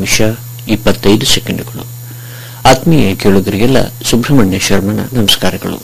ನಿಮಿಷ ಇಪ್ಪತ್ತೈದು ಸೆಕೆಂಡುಗಳು ಆತ್ಮೀಯ ಕೇಳುಗರಿಗೆಲ್ಲ ಸುಬ್ರಹ್ಮಣ್ಯ ಶರ್ಮನ ನಮಸ್ಕಾರಗಳು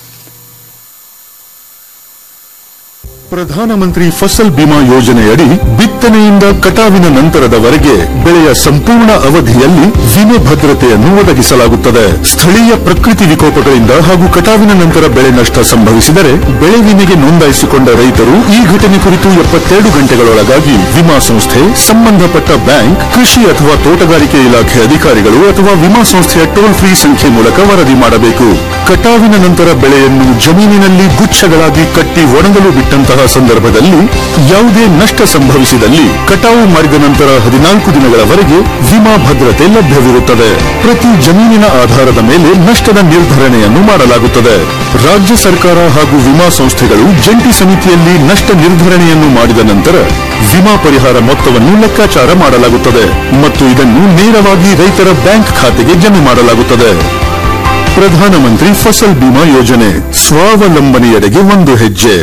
ಪ್ರಧಾನಮಂತ್ರಿ ಫಸಲ್ ಬಿಮಾ ಯೋಜನೆಯಡಿ ಬಿತ್ತನೆಯಿಂದ ಕಟಾವಿನ ನಂತರದವರೆಗೆ ಬೆಳೆಯ ಸಂಪೂರ್ಣ ಅವಧಿಯಲ್ಲಿ ವಿಮೆ ಭದ್ರತೆಯನ್ನು ಒದಗಿಸಲಾಗುತ್ತದೆ ಸ್ಥಳೀಯ ಪ್ರಕೃತಿ ವಿಕೋಪಗಳಿಂದ ಹಾಗೂ ಕಟಾವಿನ ನಂತರ ಬೆಳೆ ನಷ್ಟ ಸಂಭವಿಸಿದರೆ ಬೆಳೆ ವಿಮೆಗೆ ನೋಂದಾಯಿಸಿಕೊಂಡ ರೈತರು ಈ ಘಟನೆ ಕುರಿತು ಎಪ್ಪತ್ತೆರಡು ಗಂಟೆಗಳೊಳಗಾಗಿ ವಿಮಾ ಸಂಸ್ಥೆ ಸಂಬಂಧಪಟ್ಟ ಬ್ಯಾಂಕ್ ಕೃಷಿ ಅಥವಾ ತೋಟಗಾರಿಕೆ ಇಲಾಖೆ ಅಧಿಕಾರಿಗಳು ಅಥವಾ ವಿಮಾ ಸಂಸ್ಥೆಯ ಟೋಲ್ ಫ್ರೀ ಸಂಖ್ಯೆ ಮೂಲಕ ವರದಿ ಮಾಡಬೇಕು ಕಟಾವಿನ ನಂತರ ಬೆಳೆಯನ್ನು ಜಮೀನಿನಲ್ಲಿ ಗುಚ್ಛಗಳಾಗಿ ಕಟ್ಟಿ ಒಣಗಲು ಬಿಟ್ಟಂತಹ ಸಂದರ್ಭದಲ್ಲಿ ಯಾವುದೇ ನಷ್ಟ ಸಂಭವಿಸಿದಲ್ಲಿ ಕಟಾವು ಮಾಡಿದ ನಂತರ ಹದಿನಾಲ್ಕು ದಿನಗಳವರೆಗೆ ವಿಮಾ ಭದ್ರತೆ ಲಭ್ಯವಿರುತ್ತದೆ ಪ್ರತಿ ಜಮೀನಿನ ಆಧಾರದ ಮೇಲೆ ನಷ್ಟದ ನಿರ್ಧರಣೆಯನ್ನು ಮಾಡಲಾಗುತ್ತದೆ ರಾಜ್ಯ ಸರ್ಕಾರ ಹಾಗೂ ವಿಮಾ ಸಂಸ್ಥೆಗಳು ಜಂಟಿ ಸಮಿತಿಯಲ್ಲಿ ನಷ್ಟ ನಿರ್ಧರಣೆಯನ್ನು ಮಾಡಿದ ನಂತರ ವಿಮಾ ಪರಿಹಾರ ಮೊತ್ತವನ್ನು ಲೆಕ್ಕಾಚಾರ ಮಾಡಲಾಗುತ್ತದೆ ಮತ್ತು ಇದನ್ನು ನೇರವಾಗಿ ರೈತರ ಬ್ಯಾಂಕ್ ಖಾತೆಗೆ ಜಮೆ ಮಾಡಲಾಗುತ್ತದೆ ಪ್ರಧಾನಮಂತ್ರಿ ಫಸಲ್ ಬಿಮಾ ಯೋಜನೆ ಸ್ವಾವಲಂಬನೆಯೆಡೆಗೆ ಒಂದು ಹೆಜ್ಜೆ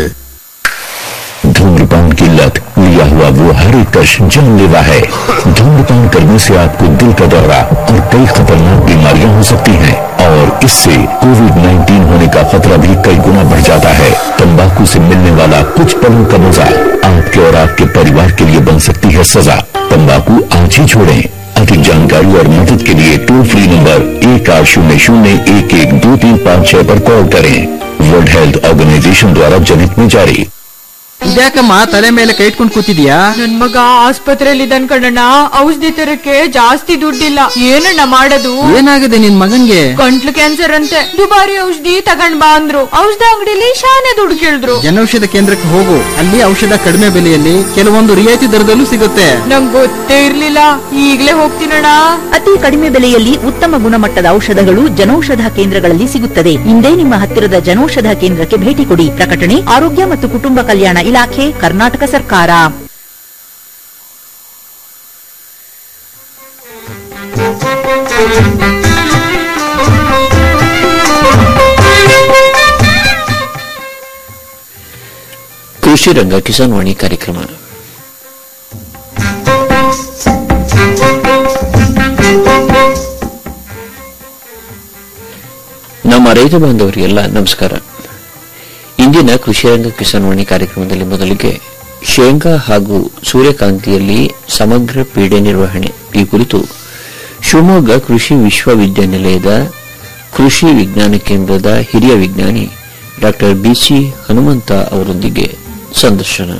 धूम्रपान की लत लिया हुआ वो हर एक कश जानलेवा है धूम्रपान करने से आपको दिल का दौरा और कई खतरनाक बीमारियां हो सकती हैं और इससे कोविड 19 होने का खतरा भी कई गुना बढ़ जाता है तंबाकू से मिलने वाला कुछ पलों का मजा आपके और आपके परिवार के लिए बन सकती है सजा तंबाकू आज ही छोड़ें अधिक जानकारी और मदद के लिए टोल फ्री नंबर एक आठ शून्य शून्य एक एक दो तीन पाँच छह पर कॉल करें वर्ल्ड हेल्थ ऑर्गेनाइजेशन द्वारा जनहित में जारी ಇದ್ಯಾಕಮ್ಮ ತಲೆ ಮೇಲೆ ಕೈ ಇಟ್ಕೊಂಡು ಕೂತಿದ್ಯಾ ನನ್ ಮಗ ಆಸ್ಪತ್ರೆಯಲ್ಲಿ ಇದ್ದಾನ್ ಕಣಣ್ಣ ಔಷಧಿ ತರಕ್ಕೆ ಜಾಸ್ತಿ ದುಡ್ಡಿಲ್ಲ ಏನಣ್ಣ ಮಾಡೋದು ಏನಾಗಿದೆ ನಿನ್ ಮಗನ್ಗೆ ಗಂಟ್ಲು ಕ್ಯಾನ್ಸರ್ ಅಂತೆ ದುಬಾರಿ ಔಷಧಿ ತಗೊಂಡ್ ಬಾ ಅಂದ್ರು ಔಷಧ ಅಂಗಡಿಲಿ ಶಾನೆ ದುಡ್ಡು ಕೇಳಿದ್ರು ಜನೌಷಧ ಕೇಂದ್ರಕ್ಕೆ ಹೋಗು ಅಲ್ಲಿ ಔಷಧ ಕಡಿಮೆ ಬೆಲೆಯಲ್ಲಿ ಕೆಲವೊಂದು ರಿಯಾಯಿತಿ ದರದಲ್ಲೂ ಸಿಗುತ್ತೆ ನಂಗ್ ಗೊತ್ತೇ ಇರ್ಲಿಲ್ಲ ಈಗ್ಲೇ ಹೋಗ್ತೀನಣ್ಣ ಅತಿ ಕಡಿಮೆ ಬೆಲೆಯಲ್ಲಿ ಉತ್ತಮ ಗುಣಮಟ್ಟದ ಔಷಧಗಳು ಜನೌಷಧ ಕೇಂದ್ರಗಳಲ್ಲಿ ಸಿಗುತ್ತದೆ ಇಂದೇ ನಿಮ್ಮ ಹತ್ತಿರದ ಜನೌಷಧ ಕೇಂದ್ರಕ್ಕೆ ಭೇಟಿ ಕೊಡಿ ಪ್ರಕಟಣೆ ಆರೋಗ್ಯ ಮತ್ತು ಕುಟುಂಬ ಕಲ್ಯಾಣ ಇಲಾಖೆ ಕರ್ನಾಟಕ ಸರ್ಕಾರ ಕೃಷಿ ರಂಗ ಕಿಸಾನ್ ವಾಣಿ ಕಾರ್ಯಕ್ರಮ ನಮ್ಮ ರೈತ ಬಾಂಧವರಿಗೆಲ್ಲ ನಮಸ್ಕಾರ ಇಂದಿನ ಕೃಷಿ ರಂಗ ಕಿಸಾನ್ ವಾಣಿ ಕಾರ್ಯಕ್ರಮದಲ್ಲಿ ಮೊದಲಿಗೆ ಶೇಂಗಾ ಹಾಗೂ ಸೂರ್ಯಕಾಂತಿಯಲ್ಲಿ ಸಮಗ್ರ ಪೀಡೆ ನಿರ್ವಹಣೆ ಈ ಕುರಿತು ಶಿವಮೊಗ್ಗ ಕೃಷಿ ವಿಶ್ವವಿದ್ಯಾನಿಲಯದ ಕೃಷಿ ವಿಜ್ಞಾನ ಕೇಂದ್ರದ ಹಿರಿಯ ವಿಜ್ಞಾನಿ ಡಾಕ್ಟರ್ ಬಿಸಿ ಹನುಮಂತ ಅವರೊಂದಿಗೆ ಸಂದರ್ಶನ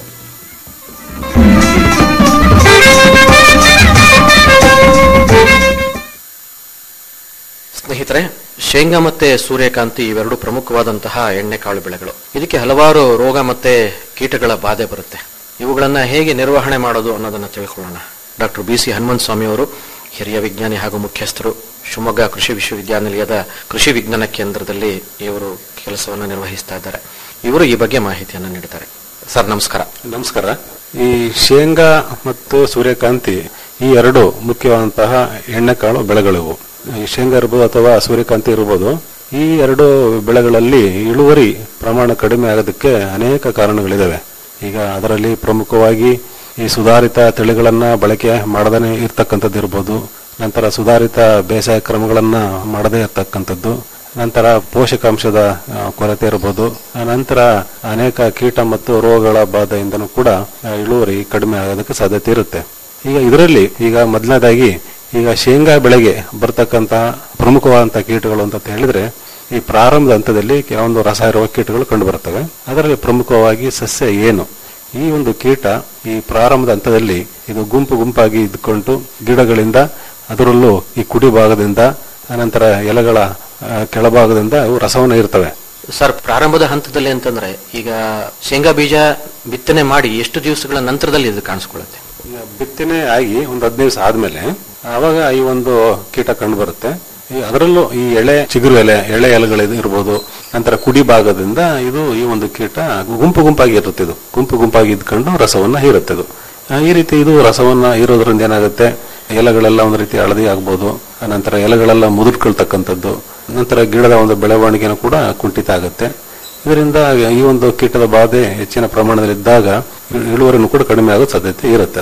ಸ್ನೇಹಿತರೆ ಶೇಂಗಾ ಮತ್ತೆ ಸೂರ್ಯಕಾಂತಿ ಇವೆರಡು ಪ್ರಮುಖವಾದಂತಹ ಎಣ್ಣೆಕಾಳು ಬೆಳೆಗಳು ಇದಕ್ಕೆ ಹಲವಾರು ರೋಗ ಮತ್ತೆ ಕೀಟಗಳ ಬಾಧೆ ಬರುತ್ತೆ ಇವುಗಳನ್ನ ಹೇಗೆ ನಿರ್ವಹಣೆ ಮಾಡೋದು ಅನ್ನೋದನ್ನ ತಿಳ್ಕೊಳ್ಳೋಣ doctor B C Hanumantha Swamy ಅವರು ಹಿರಿಯ ವಿಜ್ಞಾನಿ ಹಾಗೂ ಮುಖ್ಯಸ್ಥರು ಶಿವಮೊಗ್ಗ ಕೃಷಿ ವಿಶ್ವವಿದ್ಯಾನಿಲಯದ ಕೃಷಿ ವಿಜ್ಞಾನ ಕೇಂದ್ರದಲ್ಲಿ ಇವರು ಕೆಲಸವನ್ನು ನಿರ್ವಹಿಸ್ತಾ ಇದ್ದಾರೆ ಇವರು ಈ ಬಗ್ಗೆ ಮಾಹಿತಿಯನ್ನು ನೀಡುತ್ತಾರೆ ಸರ್ ನಮಸ್ಕಾರ ನಮಸ್ಕಾರ ಈ ಶೇಂಗಾ ಮತ್ತು ಸೂರ್ಯಕಾಂತಿ ಈ ಎರಡು ಮುಖ್ಯವಾದಂತಹ ಎಣ್ಣೆಕಾಳು ಬೆಳೆಗಳಿವು ಈ ಶೇಂಗಾ ಇರ್ಬೋದು ಅಥವಾ ಸೂರ್ಯಕಾಂತಿ ಇರ್ಬೋದು ಈ ಎರಡು ಬೆಳೆಗಳಲ್ಲಿ ಇಳುವರಿ ಪ್ರಮಾಣ ಕಡಿಮೆ ಆಗೋದಕ್ಕೆ ಅನೇಕ ಕಾರಣಗಳಿದಾವೆ ಈಗ ಅದರಲ್ಲಿ ಪ್ರಮುಖವಾಗಿ ಈ ಸುಧಾರಿತ ತಳಿಗಳನ್ನ ಬಳಕೆ ಮಾಡದೇ ಇರ್ತಕ್ಕಂಥದ್ದು ಇರ್ಬೋದು ನಂತರ ಸುಧಾರಿತ ಬೇಸಾಯ ಕ್ರಮಗಳನ್ನ ಮಾಡದೇ ಇರ್ತಕ್ಕಂಥದ್ದು ನಂತರ ಪೋಷಕಾಂಶದ ಆ, ಕೊರತೆ ಇರಬಹುದು ಆ ನಂತರ ಅನೇಕ ಕೀಟ ಮತ್ತು ರೋಗಗಳ ಬಾಧೆಯಿಂದನೂ ಕೂಡ ಆ, ಇಳುವರಿ ಕಡಿಮೆ ಆಗೋದಕ್ಕೆ ಸಾಧ್ಯತೆ ಇರುತ್ತೆ ಈಗ ಇದರಲ್ಲಿ ಈಗ ಮೊದಲನೇದಾಗಿ ಈಗ ಶೇಂಗಾ ಬೆಳೆಗೆ ಬರ್ತಕ್ಕಂತಹ ಪ್ರಮುಖವಾದಂತಹ ಕೀಟಗಳು ಅಂತ ಹೇಳಿದ್ರೆ ಈ ಪ್ರಾರಂಭದ ಹಂತದಲ್ಲಿ ಕೆಲವೊಂದು ರಸಾಯನ ಕೀಟಗಳು ಕಂಡು ಬರ್ತವೆ ಅದರಲ್ಲಿ ಪ್ರಮುಖವಾಗಿ ಸಸ್ಯ ಏನು ಈ ಒಂದು ಕೀಟ ಈ ಪ್ರಾರಂಭದ ಹಂತದಲ್ಲಿ ಇದು ಗುಂಪು ಗುಂಪಾಗಿ ಇದ್ಕೊಂಡು ಗಿಡಗಳಿಂದ ಅದರಲ್ಲೂ ಈ ಕುಡಿ ಭಾಗದಿಂದ ಅನಂತರ ಎಲೆಗಳ ಆ, ಕೆಳಭಾಗದಿಂದ ಅವು ರಸವನ್ನು ಇರ್ತವೆ ಸರ್ ಪ್ರಾರಂಭದ ಹಂತದಲ್ಲಿ ಅಂತಂದ್ರೆ ಈಗ ಶೇಂಗಾ ಬೀಜ ಬಿತ್ತನೆ ಮಾಡಿ ಎಷ್ಟು ದಿವಸಗಳ ನಂತರದಲ್ಲಿ ಇದು ಕಾಣಿಸ್ಕೊಳ್ಳುತ್ತೆ ಈಗ ಬಿತ್ತನೆ ಆಗಿ ಒಂದು ಹದಿನೈದು ದಿವಸ ಆದ್ಮೇಲೆ ಆವಾಗ ಈ ಒಂದು ಕೀಟ ಕಂಡು ಬರುತ್ತೆ ಈ ಅದರಲ್ಲೂ ಈ ಎಳೆ ಚಿಗುರು ಎಲೆ ಎಳೆ ಎಲೆಗಳಿದು ಇರ್ಬೋದು ನಂತರ ಕುಡಿ ಭಾಗದಿಂದ ಇದು ಈ ಒಂದು ಕೀಟ ಗುಂಪು ಗುಂಪಾಗಿ ಇರುತ್ತೆ ಇದು ಗುಂಪು ಗುಂಪಾಗಿ ಇದ್ಕೊಂಡು ರಸವನ್ನ ಹೀರುತ್ತೆ ಇದು ಆ, ಈ ರೀತಿ ಇದು ರಸವನ್ನ ಹೀರೋದ್ರಿಂದ ಏನಾಗುತ್ತೆ ಎಲೆಗಳೆಲ್ಲ ಒಂದು ರೀತಿ ಹಳದಿ ಆಗ್ಬೋದು ನಂತರ ಎಲೆಗಳೆಲ್ಲ ಮುದುರ್ಕೊಳ್ತಕ್ಕಂಥದ್ದು ನಂತರ ಗಿಡದ ಒಂದು ಬೆಳವಣಿಗೆನೂ ಕೂಡ ಕುಂಠಿತ ಆಗುತ್ತೆ ಇದರಿಂದ ಈ ಒಂದು ಕೀಟದ ಬಾಧೆ ಹೆಚ್ಚಿನ ಪ್ರಮಾಣದಲ್ಲಿ ಇದ್ದಾಗ ಇಳುವರಿನೂ ಕೂಡ ಕಡಿಮೆ ಆಗೋ ಸಾಧ್ಯತೆ ಇರುತ್ತೆ ಅದು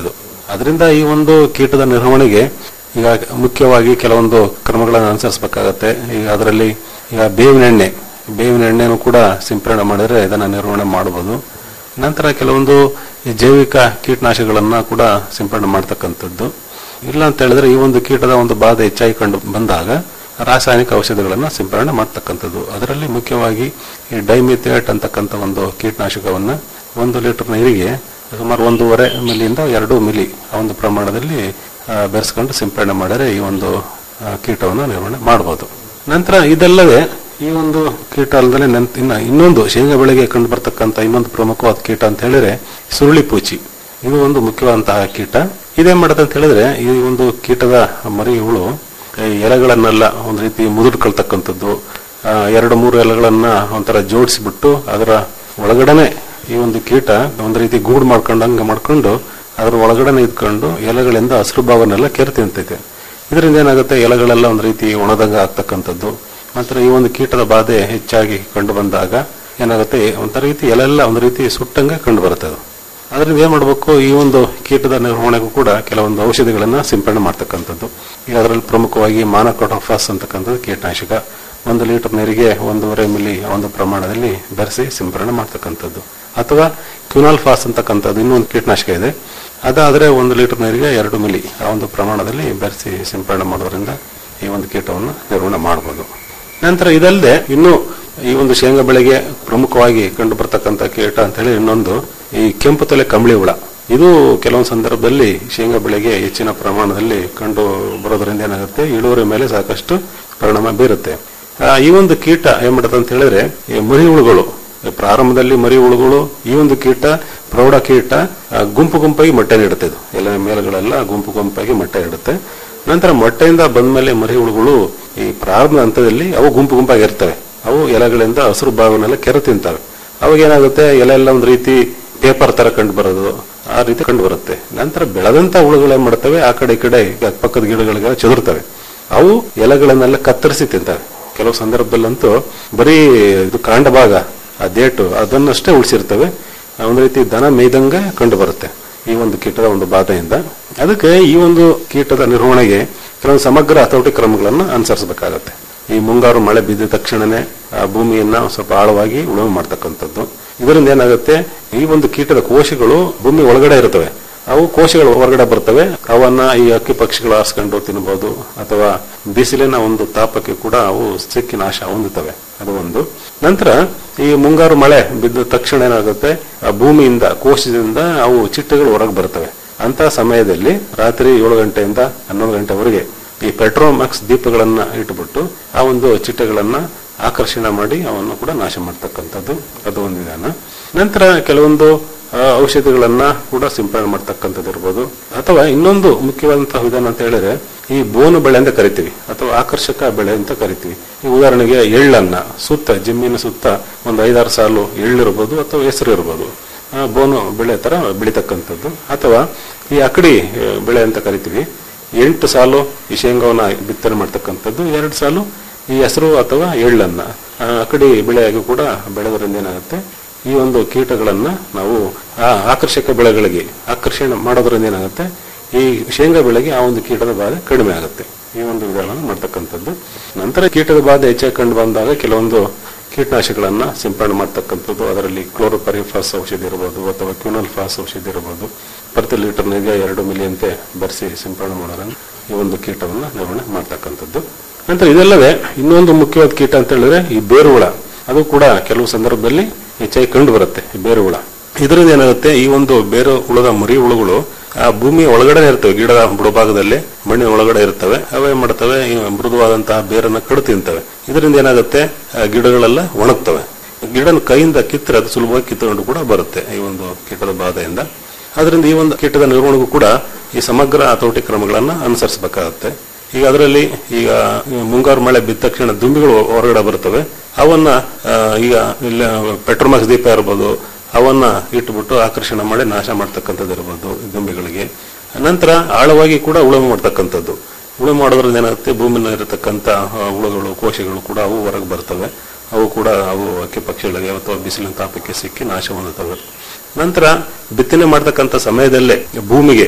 ಅದರಿಂದ ಈ ಒಂದು ಕೀಟದ ನಿರ್ವಹಣೆಗೆ ಈಗ ಮುಖ್ಯವಾಗಿ ಕೆಲವೊಂದು ಕ್ರಮಗಳನ್ನು ಅನುಸರಿಸಬೇಕಾಗತ್ತೆ ಈಗ ಅದರಲ್ಲಿ ಈಗ ಬೇವಿನ ಎಣ್ಣೆ ಬೇವಿನ ಎಣ್ಣೆನೂ ಕೂಡ ಸಿಂಪರಣೆ ಮಾಡಿದ್ರೆ ಇದನ್ನ ನಿರ್ವಹಣೆ ಮಾಡಬಹುದು ನಂತರ ಕೆಲವೊಂದು ಈ ಜೈವಿಕ ಕೀಟನಾಶಕಗಳನ್ನ ಕೂಡ ಸಿಂಪರಣೆ ಮಾಡ್ತಕ್ಕಂಥದ್ದು ಇಲ್ಲ ಅಂತ ಹೇಳಿದ್ರೆ ಈ ಒಂದು ಕೀಟದ ಒಂದು ಬಾಧೆ ಹೆಚ್ಚಾಗಿ ಕಂಡು ಬಂದಾಗ ರಾಸಾಯನಿಕ ಔಷಧಿಗಳನ್ನ ಸಿಂಪರಣೆ ಮಾಡ್ತಕ್ಕಂಥದ್ದು ಅದರಲ್ಲಿ ಮುಖ್ಯವಾಗಿ ಈ ಡೈಮಿಥೇಟ್ ಅಂತಕ್ಕಂಥ ಒಂದು ಕೀಟನಾಶಕವನ್ನ ಒಂದು ಲೀಟರ್ ನೀರಿಗೆ ಸುಮಾರು ಒಂದೂವರೆ ಮಿಲಿಯಿಂದ ಎರಡು ಮಿಲಿ ಆ ಒಂದು ಪ್ರಮಾಣದಲ್ಲಿ ಆ, ಬೆರೆಸ್ಕೊಂಡು ಸಿಂಪರಣೆ ಮಾಡಿದರೆ ಈ ಒಂದು ಆ, ಕೀಟವನ್ನು ನಿರ್ವಹಣೆ ಮಾಡಬಹುದು ನಂತರ ಇದಲ್ಲದೆ ಈ ಒಂದು ಕೀಟ ಅಲ್ಲದೆ ನೆನ್- ಇನ್ನ ಇನ್ನೊಂದು ಶೇಂಗಾ ಬೆಳೆಗೆ ಕಂಡು ಬರ್ತಕ್ಕಂಥ ಇನ್ನೊಂದು ಪ್ರಮುಖವಾದ ಕೀಟ ಅಂತ ಹೇಳಿದ್ರೆ ಸುರುಳಿ ಪೂಚಿ ಇದು ಒಂದು ಮುಖ್ಯವಾದಂತಹ ಕೀಟ ಇದೇನ್ ಮಾಡುತ್ತೆ ಅಂತ ಹೇಳಿದ್ರೆ ಈ ಒಂದು ಕೀಟದ ಮರಿ ಹುಳು ಈ ಎಲೆಗಳನ್ನೆಲ್ಲ ಒಂದು ರೀತಿ ಮುದುಡ್ಕೊಳ್ತಕ್ಕಂಥದ್ದು ಆ, ಎರಡು ಮೂರು ಎಲೆಗಳನ್ನ ಒಂಥರ ಜೋಡಿಸಿಬಿಟ್ಟು ಅದರ ಒಳಗಡೆನೆ ಈ ಒಂದು ಕೀಟ ಒಂದು ರೀತಿ ಗೂಡು ಮಾಡ್ಕೊಂಡಂಗೆ ಮಾಡ್ಕೊಂಡು ಅದರ ಒಳಗಡೆನೆ ಇದ್ಕೊಂಡು ಎಲೆಗಳಿಂದ ಹಸಿರು ಭಾಗನೆಲ್ಲ ಕೆರೆ ತಿಂತೈತೆ ಇದರಿಂದ ಏನಾಗುತ್ತೆ ಎಲೆಗಳೆಲ್ಲ ಒಂದು ರೀತಿ ಒಣದಂಗ ಆಗ್ತಕ್ಕಂಥದ್ದು ನಂತರ ಈ ಒಂದು ಕೀಟದ ಬಾಧೆ ಹೆಚ್ಚಾಗಿ ಕಂಡು ಬಂದಾಗ ಏನಾಗುತ್ತೆ ಒಂಥರ ರೀತಿ ಎಲೆಲ್ಲ ಒಂದು ರೀತಿ ಸುಟ್ಟಂಗೆ ಕಂಡು ಬರುತ್ತೆ ಅದು ಅದರಿಂದ ಏನ್ ಮಾಡಬೇಕು ಈ ಒಂದು ಕೀಟದ ನಿರ್ವಹಣೆಗೂ ಕೂಡ ಕೆಲವೊಂದು ಔಷಧಿಗಳನ್ನ ಸಿಂಪಡಣೆ ಮಾಡ್ತಕ್ಕಂಥದ್ದು ಈಗ ಅದರಲ್ಲಿ ಪ್ರಮುಖವಾಗಿ ಮಾನಕೋಟೋಫಾಸ್ ಅಂತಕ್ಕಂಥದ್ದು ಕೀಟನಾಶಕ ಒಂದು ಲೀಟರ್ ನೀರಿಗೆ ಒಂದೂವರೆ ಮಿಲಿ ಆ ಒಂದು ಪ್ರಮಾಣದಲ್ಲಿ ಬೆರೆಸಿ ಸಿಂಪರಣೆ ಮಾಡ್ತಕ್ಕಂಥದ್ದು ಅಥವಾ ಕ್ಯುನಾಲ್ ಫಾಸ್ ಅಂತಕ್ಕಂಥದ್ದು ಇನ್ನೊಂದು ಕೀಟನಾಶಕ ಇದೆ ಅದಾದ್ರೆ ಒಂದು ಲೀಟರ್ ನೀರಿಗೆ ಎರಡು ಮಿಲಿ ಆ ಒಂದು ಪ್ರಮಾಣದಲ್ಲಿ ಬೆರೆಸಿ ಸಿಂಪರಣೆ ಮಾಡೋದ್ರಿಂದ ಈ ಒಂದು ಕೀಟವನ್ನು ನಿರ್ವಹಣೆ ಮಾಡಬಹುದು ನಂತರ ಇದಲ್ಲದೆ ಇನ್ನು ಈ ಒಂದು ಶೇಂಗಾ ಬೆಳೆಗೆ ಪ್ರಮುಖವಾಗಿ ಕಂಡು ಬರ್ತಕ್ಕಂಥ ಕೀಟ ಅಂತ ಹೇಳಿ ಇನ್ನೊಂದು ಈ ಕೆಂಪು ತಲೆ ಕಂಬಳಿ ಹುಳ ಇದು ಕೆಲವೊಂದು ಸಂದರ್ಭದಲ್ಲಿ ಶೇಂಗಾ ಬೆಳೆಗೆ ಹೆಚ್ಚಿನ ಪ್ರಮಾಣದಲ್ಲಿ ಕಂಡು ಬರೋದ್ರಿಂದ ಏನಾಗುತ್ತೆ ಇಳುವರಿ ಮೇಲೆ ಸಾಕಷ್ಟು ಪರಿಣಾಮ ಬೀರುತ್ತೆ ಆ, ಈ ಒಂದು ಕೀಟ ಏನ್ ಮಾಡುತ್ತೆ ಅಂತ ಹೇಳಿದ್ರೆ ಈ ಮರಿ ಹುಳುಗಳು ಈ ಪ್ರಾರಂಭದಲ್ಲಿ ಮರಿ ಹುಳುಗಳು ಈ ಒಂದು ಕೀಟ ಪ್ರೌಢ ಕೀಟ ಆ, ಗುಂಪು ಗುಂಪಾಗಿ ಮೊಟ್ಟೆ ನೀಡುತ್ತೆ ಇದು ಎಲ್ಲ ಮೇಲೆಗಳೆಲ್ಲ ಗುಂಪು ಗುಂಪಾಗಿ ಮೊಟ್ಟೆ ಇಡುತ್ತೆ ನಂತರ ಮೊಟ್ಟೆಯಿಂದ ಬಂದ್ಮೇಲೆ ಮರಿ ಹುಳುಗಳು ಈ ಪ್ರಾರಂಭ ಹಂತದಲ್ಲಿ ಅವು ಗುಂಪು ಗುಂಪಾಗಿ ಇರ್ತವೆ ಅವು ಎಲೆಗಳಿಂದ ಹಸಿರು ಭಾಗನೆಲ್ಲ ಕೆರೆ ತಿಂತವೆ ಅವಾಗ ಏನಾಗುತ್ತೆ ಎಲೆ ಎಲ್ಲ ಒಂದು ರೀತಿ ಪೇಪರ್ ತರ ಕಂಡು ಬರೋದು ಆ ರೀತಿ ಕಂಡು ಬರುತ್ತೆ ನಂತರ ಬೆಳೆದಂತ ಹುಳುಗಳು ಏನ್ ಮಾಡ್ತವೆ ಆ ಕಡೆ ಈ ಕಡೆ ಈಗ ಪಕ್ಕದ ಗಿಡಗಳಿಗೆ ಚದುರ್ತವೆ ಅವು ಎಲೆಗಳನ್ನೆಲ್ಲ ಕತ್ತರಿಸಿ ತಿಂತವೆ ಕೆಲವು ಸಂದರ್ಭದಲ್ಲಂತೂ ಬರೀ ಇದು ಕಾಂಡ ಭಾಗ ಆ ದೇಟು ಅದನ್ನಷ್ಟೇ ಉಳಿಸಿರ್ತವೆ ಒಂದು ರೀತಿ ದನ ಮೇಯ್ದಂಗೆ ಕಂಡು ಬರುತ್ತೆ ಈ ಒಂದು ಕೀಟದ ಒಂದು ಬಾಧೆಯಿಂದ ಅದಕ್ಕೆ ಈ ಒಂದು ಕೀಟದ ನಿರ್ವಹಣೆಗೆ ಕೆಲವೊಂದು ಸಮಗ್ರ ಹತೋಟಿ ಕ್ರಮಗಳನ್ನು ಅನುಸರಿಸಬೇಕಾಗತ್ತೆ ಈ ಮುಂಗಾರು ಮಳೆ ಬಿದ್ದ ತಕ್ಷಣನೇ ಆ ಭೂಮಿಯನ್ನ ಸ್ವಲ್ಪ ಆಳವಾಗಿ ಉಳುಮೆ ಮಾಡ್ತಕ್ಕಂಥದ್ದು ಇದರಿಂದ ಏನಾಗುತ್ತೆ ಈ ಒಂದು ಕೀಟದ ಕೋಶಗಳು ಭೂಮಿ ಒಳಗಡೆ ಇರ್ತವೆ ಅವು ಕೋಶಗಳು ಹೊರಗಡೆ ಬರ್ತವೆ ಅವನ್ನ ಈ ಅಕ್ಕಿ ಪಕ್ಷಿಗಳು ಆರಿಸ್ಕೊಂಡು ತಿನ್ನಬಹುದು ಅಥವಾ ಬಿಸಿಲಿನ ಒಂದು ತಾಪಕ್ಕೆ ಕೂಡ ಅವು ಸಿಕ್ಕಿ ನಾಶ ಹೊಂದುತ್ತವೆ ಅದು ಒಂದು ನಂತರ ಈ ಮುಂಗಾರು ಮಳೆ ಬಿದ್ದ ತಕ್ಷಣ ಏನಾಗುತ್ತೆ ಆ ಭೂಮಿಯಿಂದ ಕೋಶದಿಂದ ಅವು ಚಿಟ್ಟೆಗಳು ಹೊರಗೆ ಬರ್ತವೆ ಅಂತ ಸಮಯದಲ್ಲಿ ರಾತ್ರಿ ಏಳು ಗಂಟೆಯಿಂದ ಹನ್ನೊಂದು ಗಂಟೆವರೆಗೆ ಈ ಪೆಟ್ರೋಮ್ಯಾಕ್ಸ್ ದೀಪಗಳನ್ನ ಇಟ್ಟುಬಿಟ್ಟು ಆ ಒಂದು ಚಿಟ್ಟೆಗಳನ್ನ ಆಕರ್ಷಣೆ ಮಾಡಿ ಅವನ್ನು ಕೂಡ ನಾಶ ಮಾಡ್ತಕ್ಕಂಥದ್ದು ಅದು ಒಂದು ವಿಧಾನ ನಂತರ ಕೆಲವೊಂದು ಆ, ಔಷಧಿಗಳನ್ನ ಕೂಡ ಸಿಂಪಡಣೆ ಮಾಡ್ತಕ್ಕಂಥದ್ದು ಇರ್ಬೋದು ಅಥವಾ ಇನ್ನೊಂದು ಮುಖ್ಯವಾದಂತಹ ವಿಧಾನ ಅಂತ ಹೇಳಿದ್ರೆ ಈ ಬೋನು ಬೆಳೆ ಅಂತ ಕರಿತೀವಿ ಅಥವಾ ಆಕರ್ಷಕ ಬೆಳೆ ಅಂತ ಕರಿತೀವಿ ಈ ಉದಾಹರಣೆಗೆ ಎಳ್ಳನ್ನ ಸುತ್ತ ಜಮೀನ ಸುತ್ತ ಒಂದು ಐದಾರು ಸಾಲು ಎಳ್ಳಿರ್ಬೋದು ಅಥವಾ ಹೆಸರು ಇರ್ಬೋದು ಆ, ಬೋನು ಬೆಳೆ ತರ ಬೆಳಿತಕ್ಕಂಥದ್ದು ಅಥವಾ ಈ ಅಕಡಿ ಆ, ಬೆಳೆ ಅಂತ ಕರಿತೀವಿ ಎಂಟು ಸಾಲು ಈ ಶೇಂಗಾವನ್ನ ಬಿತ್ತನೆ ಮಾಡ್ತಕ್ಕಂಥದ್ದು ಎರಡು ಸಾಲು ಈ ಹೆಸರು ಅಥವಾ ಎಳ್ಳನ್ನ ಆ, ಅಕಡಿ ಬೆಳೆಯಾಗಿ ಕೂಡ ಬೆಳೆಯೋದ್ರಿಂದ ಏನಾಗುತ್ತೆ ಈ ಒಂದು ಕೀಟಗಳನ್ನ ನಾವು ಆ ಆಕರ್ಷಕ ಬೆಳೆಗಳಿಗೆ ಆಕರ್ಷಣೆ ಮಾಡೋದ್ರಿಂದ ಏನಾಗುತ್ತೆ ಈ ಶೇಂಗಾ ಬೆಳೆಗೆ ಆ ಒಂದು ಕೀಟದ ಬಾಧೆ ಕಡಿಮೆ ಆಗುತ್ತೆ ಈ ಒಂದು ವಿಧಾನ ಮಾಡ್ತಕ್ಕಂಥದ್ದು ನಂತರ ಕೀಟದ ಬಾಧೆ ಹೆಚ್ಚಾಗಿ ಕಂಡು ಬಂದಾಗ ಕೆಲವೊಂದು ಕೀಟನಾಶಕಗಳನ್ನ ಸಿಂಪಡಣೆ ಮಾಡ್ತಕ್ಕಂಥದ್ದು ಅದರಲ್ಲಿ ಕ್ಲೋರೋಪರಿಫಾಸ್ ಔಷಧಿ ಇರಬಹುದು ಅಥವಾ ಕ್ಯೂನಲ್ ಫಾಸ್ ಔಷಧಿ ಇರಬಹುದು ಪ್ರತಿ ಲೀಟರ್ ನೀರಿಗೆ ಎರಡು ಮಿಲಿಯಂತೆ ಬೆರೆಸಿ ಸಿಂಪಡಣೆ ಮಾಡೋದ್ರಿಂದ ಈ ಒಂದು ಕೀಟವನ್ನ ನಿರ್ವಹಣೆ ಮಾಡ್ತಕ್ಕಂಥದ್ದು ನಂತರ ಇದಲ್ಲದೆ ಇನ್ನೊಂದು ಮುಖ್ಯವಾದ ಕೀಟ ಅಂತ ಹೇಳಿದ್ರೆ ಈ ಬೇರು ಹುಳ ಅದು ಕೂಡ ಕೆಲವು ಸಂದರ್ಭದಲ್ಲಿ ಹೆಚ್ಚಾಗಿ ಕಂಡು ಬರುತ್ತೆ ಈ ಬೇರು ಹುಳ ಇದರಿಂದ ಏನಾಗುತ್ತೆ ಈ ಒಂದು ಬೇರು ಹುಳದ ಮರಿ ಹುಳುಗಳು ಆ ಭೂಮಿ ಒಳಗಡೆ ಇರ್ತವೆ ಗಿಡದ ಬುಡಭಾಗದಲ್ಲಿ ಮಣ್ಣಿನ ಒಳಗಡೆ ಇರ್ತವೆ ಅವೇ ಮಾಡ್ತವೆ ಈ ಮೃದುವಾದಂತಹ ಬೇರನ್ನ ಕಡು ತಿಂತವೆ ಇದರಿಂದ ಏನಾಗುತ್ತೆ ಆ ಗಿಡಗಳೆಲ್ಲ ಒಣಗ್ತವೆ ಗಿಡನ ಕೈಯಿಂದ ಕಿತ್ತರೆ ಅದು ಸುಲಭವಾಗಿ ಕಿತ್ತುಕೊಂಡು ಕೂಡ ಬರುತ್ತೆ ಈ ಒಂದು ಕೀಟದ ಬಾಧೆಯಿಂದ ಅದರಿಂದ ಈ ಒಂದು ಕೀಟದ ನಿರ್ವಹಣೆಗೂ ಕೂಡ ಈ ಸಮಗ್ರ ಹತೋಟಿ ಕ್ರಮಗಳನ್ನ ಅನುಸರಿಸಬೇಕಾಗುತ್ತೆ ಈಗ ಅದರಲ್ಲಿ ಈಗ ಮುಂಗಾರು ಮಳೆ ಬಿದ್ದ ತಕ್ಷಣ ದುಂಬಿಗಳು ಹೊರಗಡೆ ಬರ್ತವೆ ಅವನ್ನ ಆ, ಈಗ ಇಲ್ಲ ಪೆಟ್ರೋಮಾಕ್ಸ್ ದೀಪ ಇರ್ಬೋದು ಅವನ್ನ ಇಟ್ಬಿಟ್ಟು ಆಕರ್ಷಣೆ ಮಾಡಿ ನಾಶ ಮಾಡ್ತಕ್ಕಂಥದ್ದು ಇರ್ಬೋದು ಈ ದುಂಬಿಗಳಿಗೆ ನಂತರ ಆಳವಾಗಿ ಕೂಡ ಉಳುಮೆ ಮಾಡ್ತಕ್ಕಂಥದ್ದು ಉಳುಮೆ ಮಾಡೋದ್ರಿಂದ ಏನಾಗುತ್ತೆ ಭೂಮಿನಲ್ಲಿ ಇರತಕ್ಕಂಥ ಆ, ಹುಳುಗಳು ಕೋಶಗಳು ಕೂಡ ಅವು ಹೊರಗೆ ಬರ್ತವೆ ಅವು ಕೂಡ ಅವು ಅಕ್ಕಿ ಪಕ್ಷಿಗಳಿಗೆ ಅಥವಾ ಬಿಸಿಲಿನ ತಾಪಕ್ಕೆ ಸಿಕ್ಕಿ ನಾಶ ಹೊಂದುತ್ತವೆ ನಂತರ ಬಿತ್ತನೆ ಮಾಡ್ತಕ್ಕಂಥ ಸಮಯದಲ್ಲೇ ಭೂಮಿಗೆ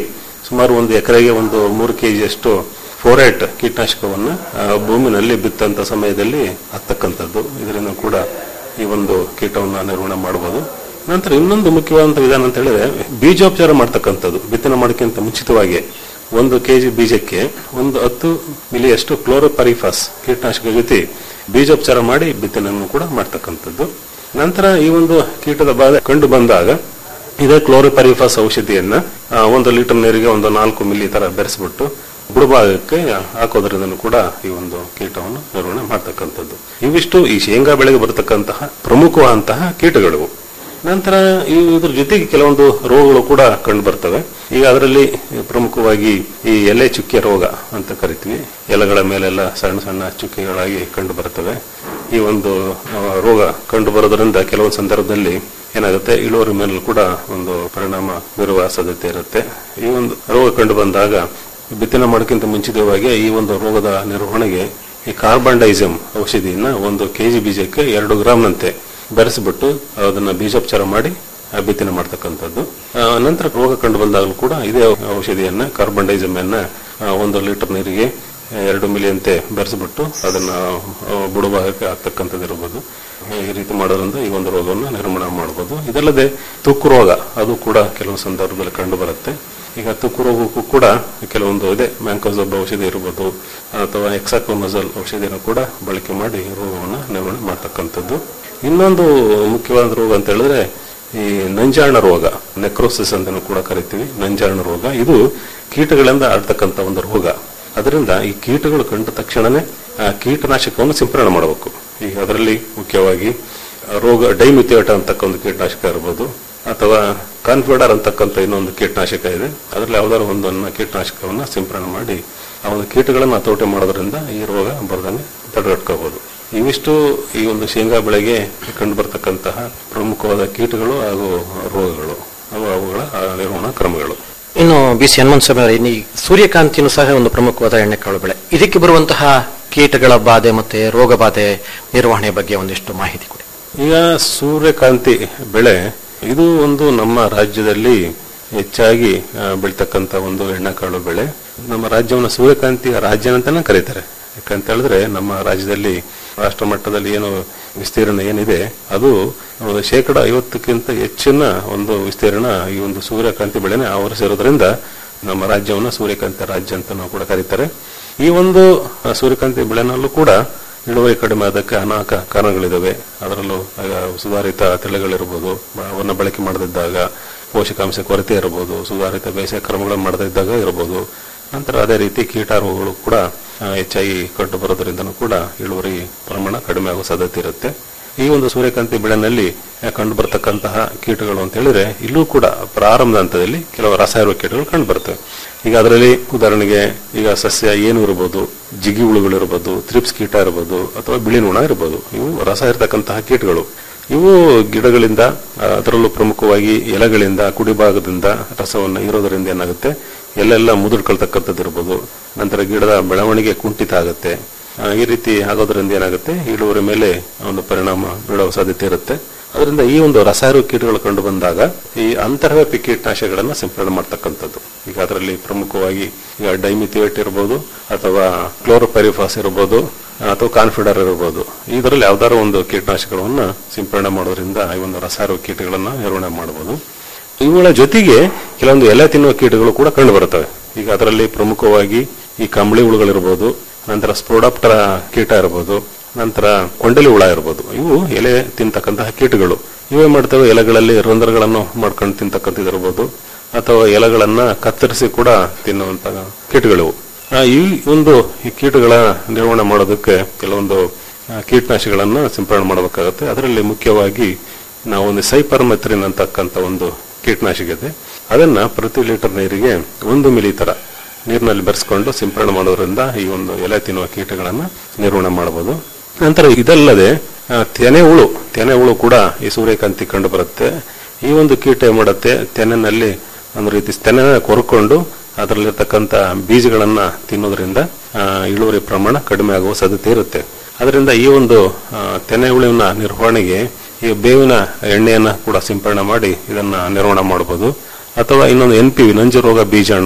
ಸುಮಾರು ಒಂದು ಎಕರೆಗೆ ಒಂದು ಮೂರು ಕೆಜಿಯಷ್ಟು ಫೋರೇಟ್ ಕೀಟನಾಶಕವನ್ನು ಆ, ಭೂಮಿನಲ್ಲಿ ಬಿತ್ತಂತ ಸಮಯದಲ್ಲಿ ಹತ್ತಕ್ಕಂಥದ್ದು ಇದರಿಂದ ಕೂಡ ಈ ಒಂದು ಕೀಟವನ್ನು ನಿರ್ವಹಣೆ ಮಾಡಬಹುದು ನಂತರ ಇನ್ನೊಂದು ಮುಖ್ಯವಾದಂಥ ವಿಧಾನ ಅಂತ ಹೇಳಿದ್ರೆ ಬೀಜೋಪಚಾರ ಮಾಡ್ತಕ್ಕಂಥದ್ದು ಬಿತ್ತನೆ ಮಾಡೋಕ್ಕಿಂತ ಮುಂಚಿತವಾಗಿ ಒಂದು ಕೆಜಿ ಬೀಜಕ್ಕೆ ಒಂದು ಹತ್ತು ಮಿಲಿಯಷ್ಟು ಕ್ಲೋರೋಪರಿಫಾಸ್ ಕೀಟನಾಶಕ ಜೊತೆ ಬೀಜೋಪಚಾರ ಮಾಡಿ ಬಿತ್ತನೆಯನ್ನು ಕೂಡ ಮಾಡ್ತಕ್ಕಂಥದ್ದು ನಂತರ ಈ ಒಂದು ಕೀಟದ ಬಾಧೆ ಕಂಡು ಬಂದಾಗ ಇದೇ ಕ್ಲೋರೋಪರಿಫಾಸ್ ಔಷಧಿಯನ್ನ ಆ, ಒಂದು ಲೀಟರ್ ನೀರಿಗೆ ಒಂದು ನಾಲ್ಕು ಮಿಲಿ ತರ ಬೆರೆಸ್ಬಿಟ್ಟು ಬುಡಭಾಗಕ್ಕೆ ಹಾಕೋದ್ರಿಂದ ಕೂಡ ಈ ಒಂದು ಕೀಟವನ್ನು ನಿರ್ವಹಣೆ ಮಾಡ್ತಕ್ಕಂಥದ್ದು ಇವಿಷ್ಟು ಈ ಶೇಂಗಾ ಬೆಳೆಗೆ ಬರತಕ್ಕಂತಹ ಪ್ರಮುಖವಾದಂತಹ ಕೀಟಗಳು ನಂತರ ಈ ಇದ್ರ ಜೊತೆಗೆ ಕೆಲವೊಂದು ರೋಗಗಳು ಕೂಡ ಕಂಡು ಬರ್ತವೆ ಈಗ ಅದರಲ್ಲಿ ಪ್ರಮುಖವಾಗಿ ಈ ಎಲೆ ಚುಕ್ಕೆ ರೋಗ ಅಂತ ಕರಿತೀವಿ ಎಲೆಗಳ ಮೇಲೆಲ್ಲ ಸಣ್ಣ ಸಣ್ಣ ಚುಕ್ಕೆಗಳಾಗಿ ಕಂಡು ಬರ್ತವೆ ಈ ಒಂದು ಆ, ರೋಗ ಕಂಡು ಬರೋದ್ರಿಂದ ಕೆಲವೊಂದು ಸಂದರ್ಭದಲ್ಲಿ ಏನಾಗುತ್ತೆ ಇಳುವರಿ ಮೇಲೆ ಕೂಡ ಒಂದು ಪರಿಣಾಮ ಬೀರುವ ಸಾಧ್ಯತೆ ಇರುತ್ತೆ ಈ ಒಂದು ರೋಗ ಕಂಡು ಬಂದಾಗ ಬಿತ್ತನೆ ಮಾಡೋಕ್ಕಿಂತ ಮುಂಚಿತವಾಗಿ ಈ ಒಂದು ರೋಗದ ನಿರ್ವಹಣೆಗೆ ಈ ಕಾರ್ಬನ್ಡೈಸಮ್ ಔಷಧಿಯನ್ನ ಒಂದು ಕೆಜಿ ಬೀಜಕ್ಕೆ ಎರಡು ಗ್ರಾಮ್ನಂತೆ ಬೆರೆಸಿಬಿಟ್ಟು ಅದನ್ನ ಬೀಜೋಪಚಾರ ಮಾಡಿ ಆ, ಬಿತ್ತನೆ ಮಾಡ್ತಕ್ಕಂಥದ್ದು ಆ, ನಂತರ ರೋಗ ಕಂಡು ಬಂದಾಗಲೂ ಕೂಡ ಇದೇ ಔಷಧಿಯನ್ನ ಕಾರ್ಬನ್ಡೈಸಮ್ ಅನ್ನ ಆ, ಒಂದು ಲೀಟರ್ ನೀರಿಗೆ ಎರಡು ಮಿಲಿಯಂತೆ ಬೆರೆಸಿಬಿಟ್ಟು ಅದನ್ನ ಆ, ಬುಡಭಾಗಕ್ಕೆ ಹಾಕ್ತಕ್ಕಂಥದ್ದು ಇರಬಹುದು ಈ ರೀತಿ ಮಾಡೋದ್ರಿಂದ ಈ ಒಂದು ರೋಗವನ್ನು ನಿರ್ಮೂಲನೆ ಮಾಡಬಹುದು ಇದಲ್ಲದೆ ತುಕ್ಕು ರೋಗ ಅದು ಕೂಡ ಕೆಲವು ಸಂದರ್ಭದಲ್ಲಿ ಕಂಡು ಬರುತ್ತೆ ಈಗ ತುಕ್ಕು ರೋಗಕ್ಕೂ ಕೂಡ ಕೆಲವೊಂದು ಇದೆ ಮ್ಯಾಂಕೋಸಬ್ ಔಷಧಿ ಇರಬಹುದು ಅಥವಾ ಎಕ್ಸಾಕೋನಜಲ್ ಔಷಧಿಯನ್ನು ಕೂಡ ಬಳಕೆ ಮಾಡಿ ಈ ರೋಗವನ್ನು ನಿರ್ವಹಣೆ ಮಾಡ್ತಕ್ಕಂಥದ್ದು ಇನ್ನೊಂದು ಮುಖ್ಯವಾದ ರೋಗ ಅಂತ ಹೇಳಿದ್ರೆ ಈ ನಂಜಾಣ ರೋಗ ನೆಕ್ರೋಸಿಸ್ ಅಂತ ಕೂಡ ಕರಿತೀವಿ ನಂಜಾಣ ರೋಗ ಇದು ಕೀಟಗಳಿಂದ ಆಡ್ತಕ್ಕಂಥ ಒಂದು ರೋಗ ಅದರಿಂದ ಈ ಕೀಟಗಳು ಕಂಡ ತಕ್ಷಣನೇ ಆ ಕೀಟನಾಶಕವನ್ನು ಸಿಂಪರಣೆ ಮಾಡಬೇಕು ಈಗ ಅದರಲ್ಲಿ ಮುಖ್ಯವಾಗಿ ರೋಗ ಡೈಮಿಥಿಯೋಟ ಅಂತಕ್ಕ ಒಂದು ಕೀಟನಾಶಕ ಇರಬಹುದು ಅಥವಾ ಕಾನ್ಫಿಡರ್ ಅಂತಕ್ಕಂಥ ಇನ್ನೊಂದು ಕೀಟನಾಶಕ ಇದೆ ಅದರಲ್ಲಿ ಯಾವ್ದಾದ್ರು ಒಂದನ್ನ ಕೀಟನಾಶಕವನ್ನ ಸಿಂಪರಣೆ ಮಾಡಿ ಆ ಒಂದು ಕೀಟಗಳನ್ನು ಹತೋಟಿ ಮಾಡೋದ್ರಿಂದ ಈ ರೋಗ ಬರದಂಗೆ ತಡೆಗಟ್ಕೋಬಹುದು ಇವಿಷ್ಟು ಈ ಒಂದು ಶೇಂಗಾ ಬೆಳೆಗೆ ಕಂಡು ಬರ್ತಕ್ಕಂತಹ ಪ್ರಮುಖವಾದ ಕೀಟಗಳು ಹಾಗೂ ರೋಗಗಳು ಅವು ಅವುಗಳ ಆ, ನಿರ್ವಹಣಾ ಕ್ರಮಗಳು ಇನ್ನು ಬಿ ಸಿ ಹನುಮಂತ ಸ್ವಾಮಿ ಅವರೇ, ಈ ಸೂರ್ಯಕಾಂತಿನೂ ಸಹ ಒಂದು ಪ್ರಮುಖವಾದ ಎಣ್ಣೆಕಾಳು ಬೆಳೆ ಇದಕ್ಕೆ ಬರುವಂತಹ ಕೀಟಗಳ ಬಾಧೆ ಮತ್ತೆ ರೋಗ ಬಾಧೆ ನಿರ್ವಹಣೆ ಬಗ್ಗೆ ಒಂದಿಷ್ಟು ಮಾಹಿತಿ ಕೊಡಿ ಈಗ ಸೂರ್ಯಕಾಂತಿ ಬೆಳೆ ಇದು ಒಂದು ನಮ್ಮ ರಾಜ್ಯದಲ್ಲಿ ಹೆಚ್ಚಾಗಿ ಆ, ಬೆಳ್ತಕ್ಕಂಥ ಒಂದು ಎಣ್ಣೆಕಾಳು ಬೆಳೆ ನಮ್ಮ ರಾಜ್ಯವನ್ನು ಸೂರ್ಯಕಾಂತಿಯ ರಾಜ್ಯ ಅಂತಾನೆ ಕರೀತಾರೆ ಯಾಕಂತ ಹೇಳಿದ್ರೆ ನಮ್ಮ ರಾಜ್ಯದಲ್ಲಿ ರಾಷ್ಟ್ರ ಮಟ್ಟದಲ್ಲಿ ಏನು ವಿಸ್ತೀರ್ಣ ಏನಿದೆ ಅದು ಒಂದು ಶೇಕಡ ಐವತ್ತಕ್ಕಿಂತ ಹೆಚ್ಚಿನ ಒಂದು ವಿಸ್ತೀರ್ಣ ಈ ಒಂದು ಸೂರ್ಯಕಾಂತಿ ಬೆಳೆನೆ ಆವರಿಸಿರೋದ್ರಿಂದ ನಮ್ಮ ರಾಜ್ಯವನ್ನು ಸೂರ್ಯಕಾಂತಿ ರಾಜ್ಯ ಅಂತ ನಾವು ಕೂಡ ಕರೀತಾರೆ ಈ ಒಂದು ಆ, ಸೂರ್ಯಕಾಂತಿ ಬೆಳೆನಲ್ಲೂ ಕೂಡ ಇಳುವರಿ ಕಡಿಮೆ ಆದಕ್ಕೆ ಅನೇಕ ಕಾರಣಗಳಿದಾವೆ ಅದರಲ್ಲೂ ಆಗ ಸುಧಾರಿತ ತಳಿಗಳಿರ್ಬೋದು ಬ- ಅವನ್ನ ಬಳಕೆ ಮಾಡದಿದ್ದಾಗ ಪೋಷಕಾಂಶ ಕೊರತೆ ಇರಬಹುದು ಸುಧಾರಿತ ಬೇಸಾಯ ಕ್ರಮಗಳನ್ನು ಮಾಡದಿದ್ದಾಗ ಇರಬಹುದು ನಂತರ ಅದೇ ರೀತಿ ಕೀಟ ರೋಗಗಳು ಕೂಡ ಆ, ಹೆಚ್ಚಾಗಿ ಕಂಡು ಬರೋದ್ರಿಂದನೂ ಕೂಡ ಇಳುವರಿ ಪ್ರಮಾಣ ಕಡಿಮೆ ಆಗುವ ಸಾಧ್ಯತೆ ಇರುತ್ತೆ ಈ ಒಂದು ಸೂರ್ಯಕಾಂತಿ ಬೆಳೆನಲ್ಲಿ ಆ, ಕಂಡು ಬರ್ತಕ್ಕಂತಹ ಕೀಟಗಳು ಅಂತ ಹೇಳಿದ್ರೆ ಇಲ್ಲೂ ಕೂಡ ಪ್ರಾರಂಭದ ಹಂತದಲ್ಲಿ ಕೆಲವು ರಾಸಾಯನಿಕ ಕೀಟಗಳು ಕಂಡು ಬರ್ತವೆ ಈಗ ಅದರಲ್ಲಿ ಉದಾಹರಣೆಗೆ ಈಗ ಸಸ್ಯ ಏನು ಇರಬಹುದು ಜಿಗಿ ಹುಳುಗಳು ಇರಬಹುದು ತ್ರಿಪ್ಸ್ ಕೀಟ ಇರಬಹುದು ಅಥವಾ ಬಿಳಿ ನುಣ ಇರಬಹುದು ಇವು ರಸ ಇರತಕ್ಕಂತಹ ಕೀಟಗಳು ಇವು ಗಿಡಗಳಿಂದ ಆ, ಅದರಲ್ಲೂ ಪ್ರಮುಖವಾಗಿ ಎಲೆಗಳಿಂದ ಕುಡಿಭಾಗದಿಂದ ರಸವನ್ನು ಇರೋದರಿಂದ ಏನಾಗುತ್ತೆ ಎಲ್ಲೆಲ್ಲ ಮುದುಡ್ಕೊಳ್ತಕ್ಕಂಥದ್ದು ಇರ್ಬೋದು ನಂತರ ಗಿಡದ ಬೆಳವಣಿಗೆ ಕುಂಠಿತ ಆಗುತ್ತೆ ಆ, ಈ ರೀತಿ ಆಗೋದ್ರಿಂದ ಏನಾಗುತ್ತೆ ಇಳುವರಿ ಮೇಲೆ ಒಂದು ಪರಿಣಾಮ ಬೀಳುವ ಸಾಧ್ಯತೆ ಇರುತ್ತೆ ಅದರಿಂದ ಈ ಒಂದು ರಾಸಾಯನಿಕ ಕೀಟಗಳು ಕಂಡು ಬಂದಾಗ ಈ ಅಂತರ್ವ್ಯಾಪಿ ಕೀಟನಾಶಕಗಳನ್ನ ಸಿಂಪಡಣೆ ಮಾಡ್ತಕ್ಕಂಥದ್ದು ಈಗ ಅದರಲ್ಲಿ ಪ್ರಮುಖವಾಗಿ ಈಗ ಡೈಮಿಥಿಯೇಟ್ ಇರಬಹುದು ಅಥವಾ ಕ್ಲೋರೋಪೈರಿಫಾಸ್ ಇರಬಹುದು ಅಥವಾ ಕಾನ್ಫಿಡರ್ ಇರಬಹುದು ಇದರಲ್ಲಿ ಯಾವ್ದಾದ್ರು ಒಂದು ಕೀಟನಾಶಕಗಳನ್ನ ಸಿಂಪಡಣೆ ಮಾಡೋದ್ರಿಂದ ಈ ಒಂದು ರಾಸಾಯನಿಕ ಕೀಟಗಳನ್ನ ನಿರ್ವಹಣೆ ಮಾಡಬಹುದು ಇವುಗಳ ಜೊತೆಗೆ ಕೆಲವೊಂದು ಎಲೆ ತಿನ್ನುವ ಕೀಟಗಳು ಕೂಡ ಕಂಡು ಬರುತ್ತವೆ ಈಗ ಅದರಲ್ಲಿ ಪ್ರಮುಖವಾಗಿ ಈ ಕಂಬಳಿ ಹುಳುಗಳಿರ್ಬೋದು ನಂತರ ಸ್ಪೋಡಾಪ್ಟರ ಕೀಟ ಇರಬಹುದು ನಂತರ ಕೊಂಡಲಿ ಹುಳ ಇರಬಹುದು ಇವು ಎಲೆ ತಿಂತಕ್ಕಂತಹ ಕೀಟಗಳು ಇವೇ ಮಾಡ್ತವೆ ಎಲೆಗಳಲ್ಲಿ ರಂಧ್ರಗಳನ್ನು ಮಾಡ್ಕೊಂಡು ತಿಂತಕ್ಕಂಥದ್ದು ಇರಬಹುದು ಅಥವಾ ಎಲೆಗಳನ್ನ ಕತ್ತರಿಸಿ ಕೂಡ ತಿನ್ನುವಂತಹ ಕೀಟಗಳಿವು ಆ, ಈ ಒಂದು ಈ ಕೀಟಗಳ ನಿರ್ವಹಣೆ ಮಾಡೋದಕ್ಕೆ ಕೆಲವೊಂದು ಆ, ಕೀಟನಾಶಕಗಳನ್ನ ಸಿಂಪಡಣೆ ಮಾಡಬೇಕಾಗುತ್ತೆ ಅದರಲ್ಲಿ ಮುಖ್ಯವಾಗಿ ನಾವು ಒಂದು ಸೈಪರ್ಮೆತ್ರಿನ್ ಅಂತಕ್ಕಂಥ ಒಂದು ಕೀಟನಾಶಕ ಇದೆ ಅದನ್ನ ಪ್ರತಿ ಲೀಟರ್ ನೀರಿಗೆ ಒಂದು ಮಿಲಿ ತರ ನೀರಿನಲ್ಲಿ ಬೆರೆಸ್ಕೊಂಡು ಸಿಂಪಡಣೆ ಮಾಡೋದ್ರಿಂದ ಈ ಒಂದು ಎಲೆ ತಿನ್ನುವ ಕೀಟಗಳನ್ನ ನಿರ್ವಹಣೆ ಮಾಡಬಹುದು ನಂತರ ಇದಲ್ಲದೆ ಆ, ತೆನೆ ಹುಳು ತೆನೆ ಹುಳು ಕೂಡ ಈ ಸೂರ್ಯಕಾಂತಿ ಕಂಡು ಬರುತ್ತೆ ಈ ಒಂದು ಕೀಟ ಏನ್ ಮಾಡುತ್ತೆ ತೆನೆನಲ್ಲಿ ಒಂದು ರೀತಿ ತೆನೆ ಕೊರ್ಕೊಂಡು ಅದರಲ್ಲಿರ್ತಕ್ಕಂಥ ಬೀಜಗಳನ್ನ ತಿನ್ನೋದ್ರಿಂದ ಆ, ಇಳುವರಿ ಪ್ರಮಾಣ ಕಡಿಮೆ ಆಗುವ ಸಾಧ್ಯತೆ ಇರುತ್ತೆ ಅದರಿಂದ ಈ ಒಂದು ಆ, ತೆನೆ ಹುಳುವಿನ ನಿರ್ವಹಣೆಗೆ ಈ ಬೇವಿನ ಎಣ್ಣೆಯನ್ನ ಕೂಡ ಸಿಂಪಡಣೆ ಮಾಡಿ ಇದನ್ನ ನಿರ್ವಹಣೆ ಮಾಡಬಹುದು ಅಥವಾ ಇನ್ನೊಂದು ಎನ್ ಪಿ ವಿ ನಂಜು ರೋಗ ಬೀಜಾಣು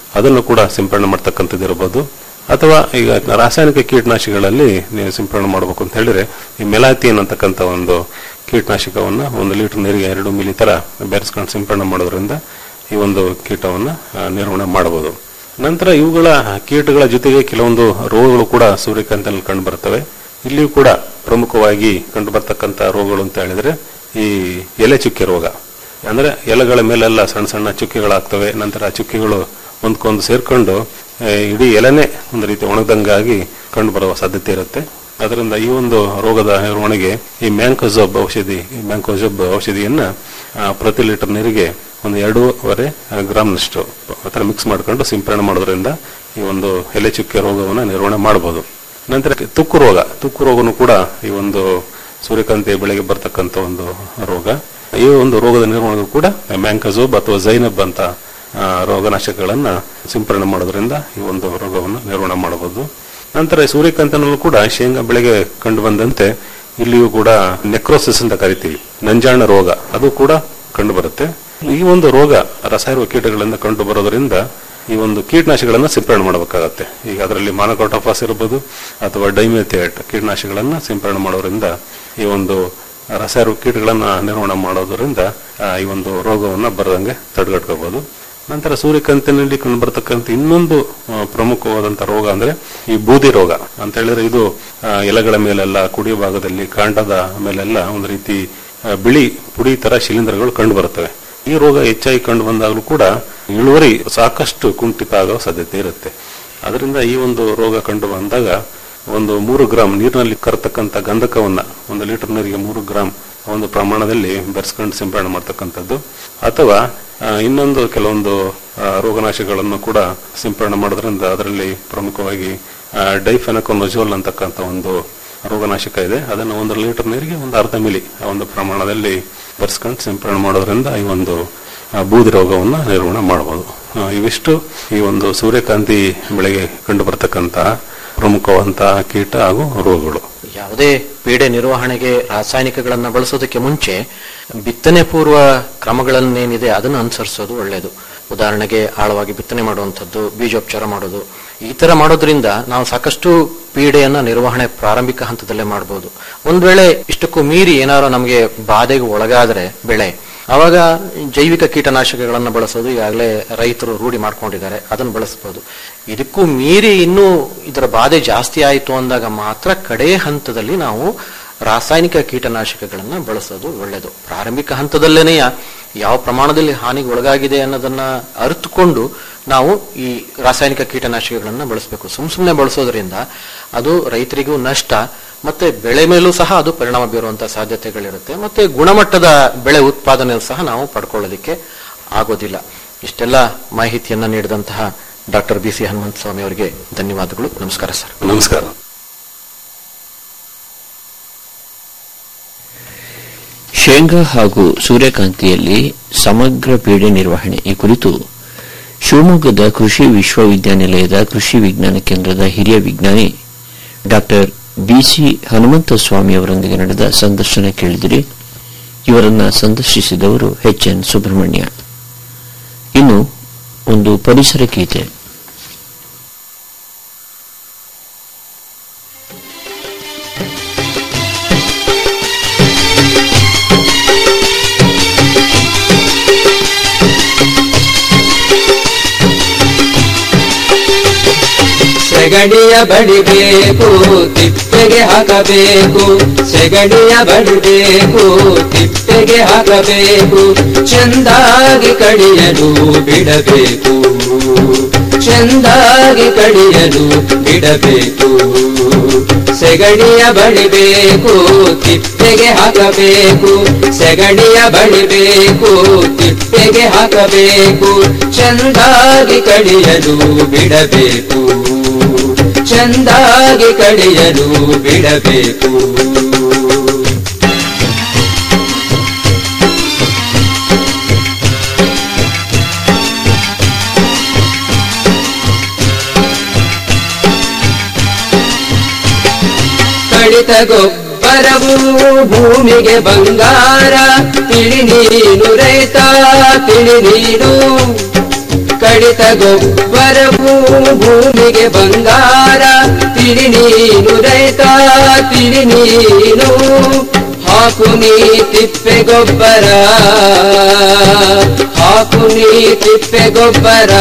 ಅದನ್ನು ಕೂಡ ಸಿಂಪಡಣೆ ಮಾಡ್ತಕ್ಕಂಥದ್ದು ಇರಬಹುದು ಅಥವಾ ಈಗ ರಾಸಾಯನಿಕ ಕೀಟನಾಶಕಗಳಲ್ಲಿ ನೀವು ಸಿಂಪಡಣೆ ಮಾಡಬೇಕು ಅಂತ ಹೇಳಿದ್ರೆ ಈ ಮೆಲಾತಿಯನ್ ಅಂತಕ್ಕಂಥ ಒಂದು ಕೀಟನಾಶಕವನ್ನ ಒಂದು ಲೀಟರ್ ನೀರಿಗೆ ಎರಡು ಮಿಲಿ ತರ ಬೆರೆಸ್ಕೊಂಡು ಸಿಂಪಡಣೆ ಮಾಡೋದ್ರಿಂದ ಈ ಒಂದು ಕೀಟವನ್ನ ಆ, ನಿರ್ವಹಣೆ ಮಾಡಬಹುದು ನಂತರ ಇವುಗಳ ಕೀಟಗಳ ಜೊತೆಗೆ ಕೆಲವೊಂದು ರೋಗಗಳು ಕೂಡ ಸೂರ್ಯಕಾಂತಿನಲ್ಲಿ ಕಂಡು ಬರ್ತವೆ ಇಲ್ಲಿಯೂ ಕೂಡ ಪ್ರಮುಖವಾಗಿ ಕಂಡು ಬರ್ತಕ್ಕಂಥ ರೋಗಗಳು ಅಂತ ಹೇಳಿದ್ರೆ ಈ ಎಲೆ ಚುಕ್ಕೆ ರೋಗ ಅಂದ್ರೆ ಎಲೆಗಳ ಮೇಲೆಲ್ಲ ಸಣ್ಣ ಸಣ್ಣ ಚುಕ್ಕೆಗಳಾಗ್ತವೆ ನಂತರ ಆ ಚುಕ್ಕೆಗಳು ಒಂದ್ಕೊಂದು ಸೇರ್ಕೊಂಡು ಆ, ಇಡೀ ಎಲೆನೇ ಒಂದು ರೀತಿ ಒಣದಂಗಾಗಿ ಕಂಡು ಬರುವ ಸಾಧ್ಯತೆ ಇರುತ್ತೆ ಅದರಿಂದ ಈ ಒಂದು ರೋಗದ ನಿರ್ವಹಣೆಗೆ ಈ ಮ್ಯಾಂಕೋಜಬ್ ಔಷಧಿ ಈ ಮ್ಯಾಂಕೋಜಬ್ ಔಷಧಿಯನ್ನ ಆ, ಪ್ರತಿ ಲೀಟರ್ ನೀರಿಗೆ ಒಂದು ಎರಡೂವರೆ ಗ್ರಾಮ್ನಷ್ಟು ಆತರ ಮಿಕ್ಸ್ ಮಾಡ್ಕೊಂಡು ಸಿಂಪರಣೆ ಮಾಡೋದ್ರಿಂದ ಈ ಒಂದು ಎಲೆ ಚುಕ್ಕೆ ರೋಗವನ್ನು ನಿರ್ವಹಣೆ ಮಾಡಬಹುದು ನಂತರ ತುಕ್ಕು ರೋಗ ತುಕ್ಕು ರೋಗನು ಕೂಡ ಈ ಒಂದು ಸೂರ್ಯಕಾಂತಿ ಬೆಳೆಗೆ ಬರ್ತಕ್ಕಂಥ ಒಂದು ರೋಗ ಈ ಒಂದು ರೋಗದ ನಿರ್ವಹಣೆಗೂ ಕೂಡ ಮ್ಯಾಂಕಜೋಬ್ ಅಥವಾ ಜೈನಬ್ ಅಂತ ಆ, ರೋಗನಾಶಕಗಳನ್ನ ಸಿಂಪರಣೆ ಮಾಡೋದ್ರಿಂದ ಈ ಒಂದು ರೋಗವನ್ನು ನಿರ್ವಹಣೆ ಮಾಡಬಹುದು ನಂತರ ಈ ಸೂರ್ಯಕಾಂತನಲ್ಲೂ ಕೂಡ ಶೇಂಗಾ ಬೆಳೆಗೆ ಕಂಡು ಬಂದಂತೆ ಇಲ್ಲಿಯೂ ಕೂಡ ನೆಕ್ರೋಸಿಸ್ ಅಂತ ಕರಿತೀವಿ ನಂಜಾಣ ರೋಗ ಅದು ಕೂಡ ಕಂಡು ಬರುತ್ತೆ ಈ ಒಂದು ರೋಗ ರಸಾಯನಿಕ ಕೀಟಗಳಿಂದ ಕಂಡು ಬರೋದ್ರಿಂದ ಈ ಒಂದು ಕೀಟನಾಶಕಗಳನ್ನ ಸಿಂಪರಣೆ ಮಾಡಬೇಕಾಗತ್ತೆ ಈಗ ಅದರಲ್ಲಿ ಮಾನಕೋಟೋಫಾಸ್ ಇರಬಹುದು ಅಥವಾ ಡೈಮೆಥಿಯೇಟ್ ಕೀಟನಾಶಕಗಳನ್ನ ಸಿಂಪರಣೆ ಮಾಡೋದ್ರಿಂದ ಈ ಒಂದು ರಸಾಯನಿಕ ಕೀಟಗಳನ್ನ ನಿರ್ವಹಣೆ ಮಾಡೋದ್ರಿಂದ ಆ, ಈ ಒಂದು ರೋಗವನ್ನ ಬರದಂಗೆ ತಡೆಗಟ್ಕೋಬಹುದು ನಂತರ ಸೂರ್ಯಕಾಂತಿನಲ್ಲಿ ಕಂಡು ಬರ್ತಕ್ಕಂಥ ಇನ್ನೊಂದು ಆ, ಪ್ರಮುಖವಾದಂತಹ ರೋಗ ಅಂದ್ರೆ ಈ ಬೂದಿ ರೋಗ ಅಂತ ಹೇಳಿದ್ರೆ ಇದು ಆ, ಎಲೆಗಳ ಮೇಲೆಲ್ಲ ಕುಡಿ ಭಾಗದಲ್ಲಿ ಕಾಂಡದ ಮೇಲೆಲ್ಲ ಒಂದು ರೀತಿ ಆ, ಬಿಳಿ ಪುಡಿ ತರ ಶಿಲೀಂಧ್ರಗಳು ಕಂಡು ಬರ್ತವೆ ಈ ರೋಗ ಹೆಚ್ಚಾಗಿ ಕಂಡು ಬಂದಾಗಲೂ ಕೂಡ ಇಳುವರಿ ಸಾಕಷ್ಟು ಕುಂಠಿತ ಆಗೋ ಸಾಧ್ಯತೆ ಇರುತ್ತೆ ಅದರಿಂದ ಈ ಒಂದು ರೋಗ ಕಂಡು ಬಂದಾಗ ಒಂದು ಮೂರು ಗ್ರಾಂ ನೀರಿನಲ್ಲಿ ಕರತಕ್ಕಂಥ ಗಂಧಕವನ್ನ ಒಂದು ಲೀಟರ್ ನೀರಿಗೆ ಮೂರು ಗ್ರಾಂ ಒಂದು ಪ್ರಮಾಣದಲ್ಲಿ ಬೆರೆಸ್ಕೊಂಡು ಸಿಂಪಡಣೆ ಮಾಡ್ತಕ್ಕಂಥದ್ದು ಅಥವಾ ಆ, ಇನ್ನೊಂದು ಕೆಲವೊಂದು ಆ, ರೋಗನಾಶಕಗಳನ್ನು ಕೂಡ ಸಿಂಪಡಣೆ ಮಾಡೋದ್ರಿಂದ ಅದರಲ್ಲಿ ಪ್ರಮುಖವಾಗಿ ಡೈಫೆನಕೊನೊಜೋಲ್ ಅಂತಕ್ಕಂಥ ಒಂದು ರೋಗನಾಶಕ ಇದೆ ಅದನ್ನು ಒಂದು ಲೀಟರ್ ನೀರಿಗೆ ಒಂದು ಅರ್ಧ ಮಿಲಿ ಆ ಒಂದು ಪ್ರಮಾಣದಲ್ಲಿ ಬೆರೆಸ್ಕೊಂಡು ಸಿಂಪಡಣೆ ಮಾಡೋದ್ರಿಂದ ಈ ಒಂದು ಆ, ಬೂದಿ ರೋಗವನ್ನು ನಿರ್ವಹಣೆ ಮಾಡಬಹುದು ಆ, ಇವಿಷ್ಟು ಈ ಒಂದು ಸೂರ್ಯಕಾಂತಿ ಬೆಳೆಗೆ ಕಂಡು ಬರ್ತಕ್ಕಂತಹ ಪ್ರಮುಖವಾದಂತಹ ಕೀಟ ಹಾಗೂ ರೋಗಗಳು ಯಾವುದೇ ಪೀಡೆ ನಿರ್ವಹಣೆಗೆ ರಾಸಾಯನಿಕಗಳನ್ನ ಬಳಸೋದಕ್ಕೆ ಮುಂಚೆ ಬಿತ್ತನೆ ಪೂರ್ವ ಕ್ರಮಗಳನ್ನೇನಿದೆ ಅದನ್ನು ಅನುಸರಿಸೋದು ಒಳ್ಳೆಯದು ಉದಾಹರಣೆಗೆ ಆಳವಾಗಿ ಬಿತ್ತನೆ ಮಾಡುವಂಥದ್ದು ಬೀಜೋಪಚಾರ ಮಾಡೋದು ಈ ತರ ಮಾಡೋದ್ರಿಂದ ನಾವು ಸಾಕಷ್ಟು ಪೀಡೆಯನ್ನ ನಿರ್ವಹಣೆ ಪ್ರಾರಂಭಿಕ ಹಂತದಲ್ಲೇ ಮಾಡಬಹುದು ಒಂದ್ ವೇಳೆ ಇಷ್ಟಕ್ಕೂ ಮೀರಿ ಏನಾದ್ರು ನಮಗೆ ಬಾಧೆಗೆ ಒಳಗಾದ್ರೆ ಬೆಳೆ ಅವಾಗ ಜೈವಿಕ ಕೀಟನಾಶಕಗಳನ್ನು ಬಳಸೋದು ಈಗಾಗಲೇ ರೈತರು ರೂಢಿ ಮಾಡ್ಕೊಂಡಿದ್ದಾರೆ ಅದನ್ನು ಬಳಸಬಹುದು ಇದಕ್ಕೂ ಮೀರಿ ಇನ್ನೂ ಇದರ ಬಾಧೆ ಜಾಸ್ತಿ ಆಯಿತು ಅಂದಾಗ ಮಾತ್ರ ಕಡೆ ಹಂತದಲ್ಲಿ ನಾವು ರಾಸಾಯನಿಕ ಕೀಟನಾಶಕಗಳನ್ನ ಬಳಸೋದು ಒಳ್ಳೆಯದು ಪ್ರಾರಂಭಿಕ ಹಂತದಲ್ಲೇನೆ ಯಾವ ಪ್ರಮಾಣದಲ್ಲಿ ಹಾನಿಗೆ ಒಳಗಾಗಿದೆ ಅನ್ನೋದನ್ನ ಅರಿತುಕೊಂಡು ನಾವು ಈ ರಾಸಾಯನಿಕ ಕೀಟನಾಶಕಗಳನ್ನ ಬಳಸಬೇಕು ಸುಮ್ ಸುಮ್ಮನೆ ಬಳಸೋದ್ರಿಂದ ಅದು ರೈತರಿಗೂ ನಷ್ಟ ಮತ್ತೆ ಬೆಳೆ ಮೇಲೂ ಸಹ ಅದು ಪರಿಣಾಮ ಬೀರುವಂತಹ ಸಾಧ್ಯತೆಗಳಿರುತ್ತೆ ಮತ್ತೆ ಗುಣಮಟ್ಟದ ಬೆಳೆ ಉತ್ಪಾದನೆ ಸಹ ನಾವು ಪಡ್ಕೊಳ್ಳೋದಿಕ್ಕೆ ಆಗೋದಿಲ್ಲ ಇಷ್ಟೆಲ್ಲ ಮಾಹಿತಿಯನ್ನ ನೀಡಿದಂತಹ doctor B C Hanumantha Swamy ಅವರಿಗೆ ಧನ್ಯವಾದಗಳು ನಮಸ್ಕಾರ ಸರ್ ನಮಸ್ಕಾರ ಶೇಂಗಾ ಹಾಗೂ ಸೂರ್ಯಕಾಂತಿಯಲ್ಲಿ ಸಮಗ್ರ ಪೀಡೆ ನಿರ್ವಹಣೆ ಈ ಕುರಿತು ಶಿವಮೊಗ್ಗದ ಕೃಷಿ ವಿಶ್ವವಿದ್ಯಾನಿಲಯದ ಕೃಷಿ ವಿಜ್ಞಾನ ಕೇಂದ್ರದ ಹಿರಿಯ ವಿಜ್ಞಾನಿ ಡಾಕ್ಟರ್ ಬಿಸಿ ಹನುಮಂತ ಸ್ವಾಮಿ ಅವರೊಂದಿಗೆ ನಡೆದ ಸಂದರ್ಶನ ಕೇಳಿದಿರಿ ಇವರನ್ನ ಸಂದರ್ಶಿಸಿದವರು ಎಚ್ ಎನ್ ಸುಬ್ರಹ್ಮಣ್ಯ ಇನ್ನು ಒಂದು ಪರಿಸರ ಗೀತೆ ಸೆಗಣಿಯ ಬಡಿಬೇಕು ತಿಪ್ಪೆಗೆ ಹಾಕಬೇಕು ಸೆಗಣಿಯ ಬಡಿಬೇಕು ತಿಪ್ಪೆಗೆ ಹಾಕಬೇಕು ಚೆಂದಾಗಿ ಕಡಿಯಲು ಬಿಡಬೇಕು ಚೆಂದಾಗಿ ಕಡಿಯಲು ಬಿಡಬೇಕು ಸೆಗಣಿಯ ಬಡಿಬೇಕು ತಿಪ್ಪೆಗೆ ಹಾಕಬೇಕು ಸೆಗಣಿಯ ಬಡಿಬೇಕು ತಿಪ್ಪೆಗೆ ಹಾಕಬೇಕು ಚೆಂದಾಗಿ ಕಡಿಯಲು ಬಿಡಬೇಕು ಚೆಂದಾಗಿ ಕಡಿಯಲು ಬಿಡಬೇಕು ಕಡಿತ ಗೊಬ್ಬರವು ಭೂಮಿಗೆ ಬಂಗಾರ ತಿಳಿ ನೀನು ರೈತ ತಿಳಿ ನೀನು ಕಡಿತ ಗೊಬ್ಬರವು ಭೂಮಿಗೆ ಬಂಗಾರ ತಿಳಿ ನೀನು ರೈತ ತಿಳಿ ನೀನು ಹಾಕು ನೀ ತಿಪ್ಪೆ ಗೊಬ್ಬರ ಹಾಕು ನೀ ತಿಪ್ಪೆ ಗೊಬ್ಬರ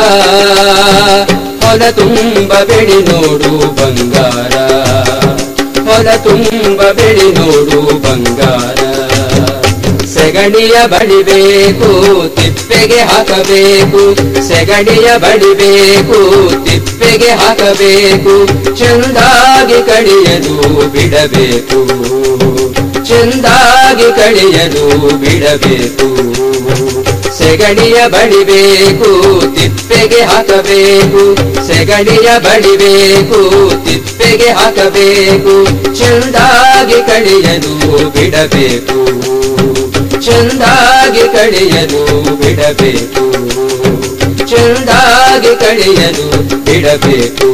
ಹೊಲ ತುಂಬ ಬೆಳಿ ನೋಡು ಬಂಗಾರ ಹೊಲ ತುಂಬ ಬೆಳಿ ನೋಡು ಬಂಗಾರ ಸೆಗಣಿಯ ಬಡಿಬೇಕು ತಿಪ್ಪೆಗೆ ಹಾಕಬೇಕು ಸೆಗಣಿಯ ಬಡಿಬೇಕು ತಿಪ್ಪೆಗೆ ಹಾಕಬೇಕು ಚೆಂದಾಗಿ ಕಡಿಯಲು ಬಿಡಬೇಕು ಚೆಂದಾಗಿ ಕಡಿಯಲು ಬಿಡಬೇಕು ಸೆಗಣಿಯ ಬಡಿಬೇಕು ತಿಪ್ಪೆಗೆ ಹಾಕಬೇಕು ಸೆಗಣಿಯ ಬಡಿಬೇಕು ತಿಪ್ಪೆಗೆ ಹಾಕಬೇಕು ಚೆಂದಾಗಿ ಕಡಿಯಲು ಬಿಡಬೇಕು ಚೆಂದಾಗಿ ಕಡಿಯಲು ಬಿಡಬೇಕು ಚೆಂದಾಗಿ ಕಡಿಯಲು ಬಿಡಬೇಕು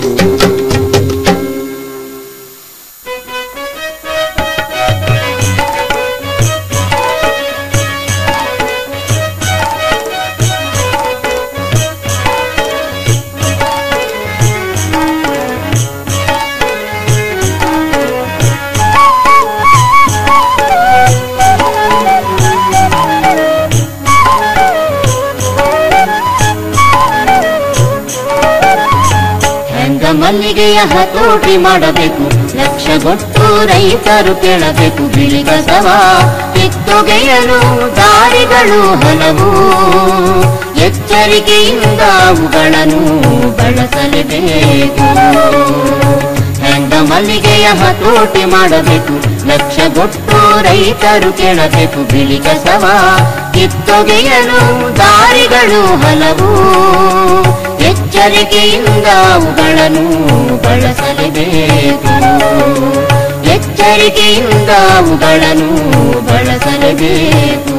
ಹೆಂಗ ಮಲ್ಲಿಗೆಯ ಹತೋಟಿ ಮಾಡಬೇಕು ಲಕ್ಷ ಗೊತ್ತು ರೈತರು ಕೇಳಬೇಕು ಬಿಳಿ ಕಸವ ಕಿತ್ತೊಗೆಯಲು ದಾರಿಗಳು ಹಲವು ಎಚ್ಚರಿಕೆಯಿಂದ ಅವುಗಳನ್ನು ಬಳಸಲೇಬೇಕು ಹೆಂಗ ಮಲ್ಲಿಗೆಯ ಹತೋಟಿ ಮಾಡಬೇಕು ಲಕ್ಷ ಗೊತ್ತು ರೈತರು ಕೇಳಬೇಕು ಬಿಳಿ ಕಸವ ಕಿತ್ತೊಗೆಯಲು ದಾರಿಗಳು ಹಲವು ಎಚ್ಚರಿಕೆಯಿಂದ ಅವುಗಳನ್ನು ಬಳಸಲೇಬೇಕು ಎಚ್ಚರಿಕೆಯಿಂದ ಅವುಗಳನ್ನು ಬಳಸಲೇಬೇಕು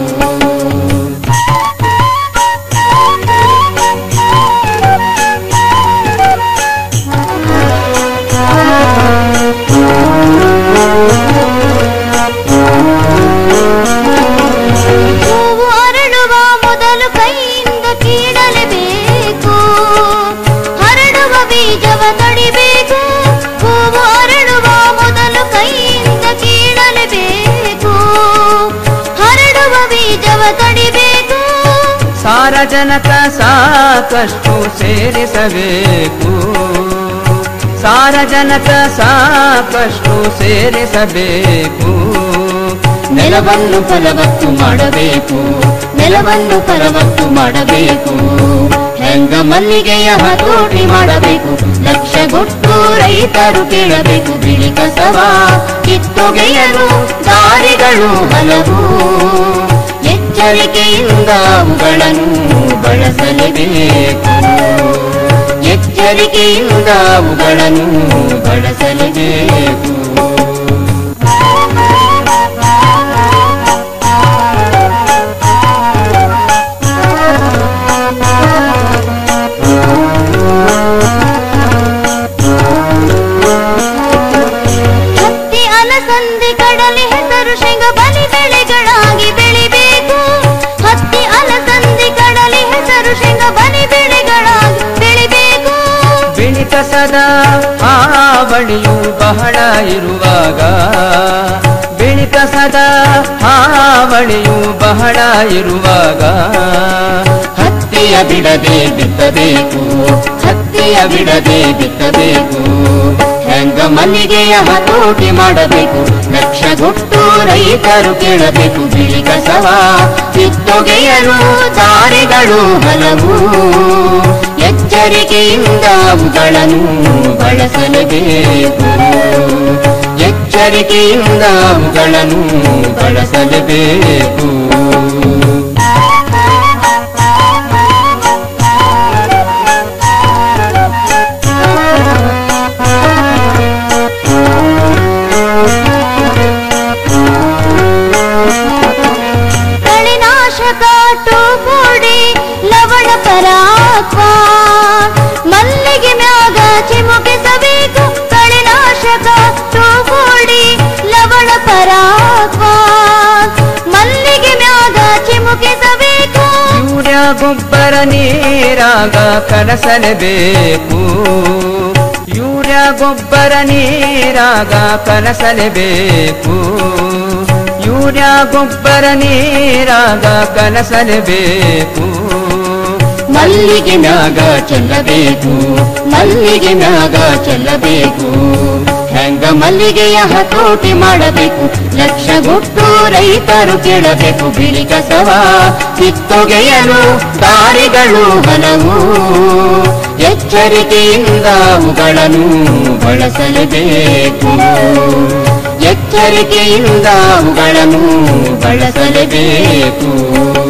ಹೂವು ಅರಳುವ ಮೊದಲು ಕೈಯಿಂದ ಕೀಳಲೇಬೇಕು ಹರಡುವ ಬೀಜವ ತಡಿಬೇಕು ಹೂವು ಅರಳುವ ಮೊದಲು ಕೈಯಿಂದ ಕೀಳಲೇಬೇಕು ಹರಡುವ ಬೀಜವ ತಡಿಬೇಕು ಸಾರಜನಕ ಸಾಕಷ್ಟು ಸೇರಿಸಬೇಕು ಸಾರಜನಕ ಸಾಕಷ್ಟು ಸೇರಿಸಬೇಕು ನೆಲವನ್ನು ಫಲವತ್ತು ಮಾಡಬೇಕು ನೆಲವನ್ನು ಫಲವತ್ತು ಮಾಡಬೇಕು ಹೆಂಗ ಮಲ್ಲಿಗೆಯ ಹತೋಟಿ ಮಾಡಬೇಕು ಲಕ್ಷ ಗೊತ್ತು ರೈತರು ಕೇಳಬೇಕು ಬಿಳಿ ಕಸವ ಕಿತ್ತೊಗೆಯಲು ದಾರಿಗಳು ಹಲವು ಎಚ್ಚರಿಕೆಯಿಂದ ಅವುಗಳನ್ನು ಬಳಸಲೇಬೇಕು ಎಚ್ಚರಿಕೆಯಿಂದ ಅವುಗಳನ್ನು ಬಳಸಲೇಬೇಕು ಹತ್ತಿ ಅಲಸಂದಿ ಕಡಲೆ ಹೆಸರು ಶೇಂಗ ಬಲಿ ಬೆಳೆಗಳಾಗಿ ಬೆಳಿಬೇಕು ಹತ್ತಿ ಅಲಸಂದಿ ಕಡಲೆ ಹೆಸರು ಶೇಂಗ ಬಲಿ ಬೆಳೆಗಳಾಗಿ ಬೆಳಿಬೇಕು ಬಿಳಿ ಕಸದ ಹಾವಳಿಯು ಬಹಳ ಇರುವಾಗ ಬಿಳಿ ಕಸದ ಹಾವಳಿಯು ಬಹಳ ಇರುವಾಗ ಹತ್ತಿಯ ಬಿಡದೆ ಬಿತ್ತಬೇಕು ಹತ್ತಿಯ ಬಿಡದೆ ಬಿತ್ತಬೇಕು ಹೆಂಗ ಮಲ್ಲಿಗೆಯ ಹತೋಟಿ ಮಾಡಬೇಕು ಲಕ್ಷ ಗೊತ್ತು ರೈತರು ಕೇಳಬೇಕು ಬಿಳಿ ಕಸವ ಕಿತ್ತೊಗೆಯಲು ದಾರಿಗಳು ಹಲವು ಎಚ್ಚರಿಕೆಯಿಂದ ಅವುಗಳನ್ನು ಬಳಸಲೇಬೇಕು ಎಚ್ಚರಿಕೆಯಿಂದ ಅವುಗಳನ್ನು ಬಳಸಲೇಬೇಕು ಕಳೆನಾಶಕ ಟೋಪೋಡಿ ಲವಣ ಪರಾಕ್ವ ಮಲ್ಲಿಗೆ ಮ್ಯಾಗ ಚಿಮುಕಿಸಬೇಕು ಕಳೆನಾಶಕ ಟೋಪೋಡಿ ಲವಣ ಪರಾಕ್ವ ಮಲ್ಲಿಗೆ ಮ್ಯಾಗ ನೀರಾಗ ಕಲಸಲೇಬೇಕು ಯೂರಿಯಾ ಗೊಬ್ಬರ ನೀರಾಗ ಕಲಸಲೇಬೇಕು ಯೂರಿಯಾ ಗೊಬ್ಬರ ನೀರಾಗ ಕಲಸಲೇಬೇಕು ಮಲ್ಲಿಗೆ ಮ್ಯಾಗ ಚೆಲ್ಲಬೇಕು ಮಲ್ಲಿಗೆ ಮ್ಯಾಗ ಚೆಲ್ಲಬೇಕು ಹೆಂಗ ಮಲ್ಲಿಗೆಯ ಹತೋಟಿ ಮಾಡಬೇಕು ಲಕ್ಷ ಗೊತ್ತು ರೈತರು ಕೇಳಬೇಕು ಬಿಳಿ ಕಸವ ಕಿತ್ತೊಗೆಯಲು ದಾರಿಗಳು ಹಲವು ಎಚ್ಚರಿಕೆಯಿಂದ ಅವುಗಳನ್ನು ಬಳಸಲೇಬೇಕು ಎಚ್ಚರಿಕೆಯಿಂದ ಅವುಗಳನ್ನು ಬಳಸಲೇಬೇಕು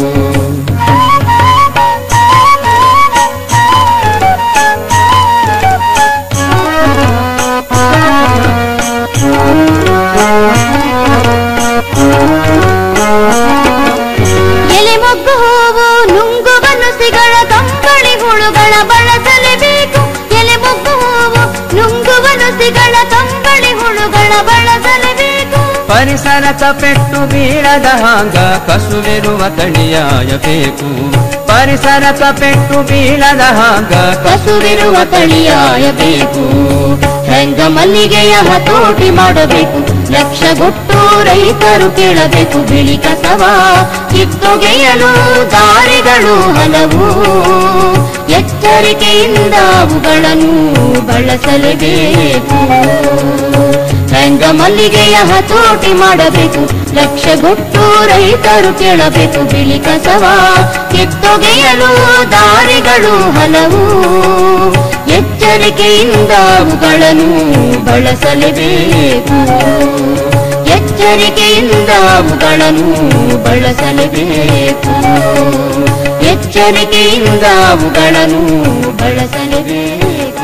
ಎಲೆ ಮೊಗ್ಗು ಹೂವು ನುಂಗು ಬನಸಿಗಳ ಕಂಬಳಿ ಹುಳುಗಳ ಬಳಸಲೇಬೇಕು ಎಲೆ ಮೊಗ್ಗು ಹೂವು ನುಂಗು ಬನಸಿಗಳ ಕಂಬಳಿ ಹುಳುಗಳ ಬಳಸಲೇಬೇಕು ಪರಿಸರಕ ಪೆಟ್ಟು ಬೀಳದ ಹಾಂಗ ಕಸುವಿರುವ ತಳಿಯಾಯಬೇಕು ಪರಿಸರಕ ಪೆಟ್ಟು ಬೀಳದ ಹಾಂಗ ಕಸುವಿರುವ ತಳಿಯಾಯಬೇಕು ಹೆಂಗ ಮಲ್ಲಿಗೆಯ ಹತೋಟಿ ಮಾಡಬೇಕು ಲಕ್ಷ ಗೊತ್ತು ರೈತರು ಕೇಳಬೇಕು ಬಿಳಿ ಕಸವ ಕಿತ್ತೊಗೆಯಲು ದಾರಿಗಳು ಹಲವು ಎಚ್ಚರಿಕೆಯಿಂದ ಅವುಗಳನ್ನು ಬಳಸಲೇಬೇಕು ಹೆಂಗ ಮಲ್ಲಿಗೆಯ ಹತೋಟಿ ಮಾಡಬೇಕು ಲಕ್ಷ ಗೊತ್ತು ರೈತರು ಕೇಳಬೇಕು ಬಿಳಿ ಕಸವ ಕಿತ್ತೊಗೆಯಲು ದಾರಿಗಳು ಹಲವು ಎಚ್ಚರಿಕೆಯಿಂದ ಅವುಗಳನ್ನು ಬಳಸಲೇಬೇಕು ಎಚ್ಚರಿಕೆಯಿಂದ ಅವುಗಳನ್ನು ಬಳಸಲೇಬೇಕು ಎಚ್ಚರಿಕೆಯಿಂದ ಅವುಗಳನ್ನು ಬಳಸಲೇಬೇಕು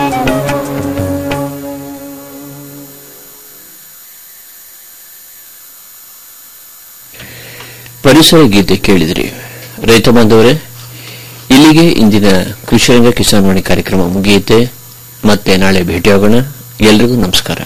ಪರಿಸರ ಗೀತೆ ಕೇಳಿದ್ರಿ ರೈತ ಬಾಂಧವರೇ ಇಲ್ಲಿಗೆ ಇಂದಿನ ಕೃಷಿರಂಗ ಕಿಸಾನ್ ವಾಣಿ ಕಾರ್ಯಕ್ರಮ ಮುಗಿಯುತ್ತೆ ಮತ್ತೆ ನಾಳೆ ಭೇಟಿಯಾಗೋಣ ಎಲ್ರಿಗೂ ನಮಸ್ಕಾರ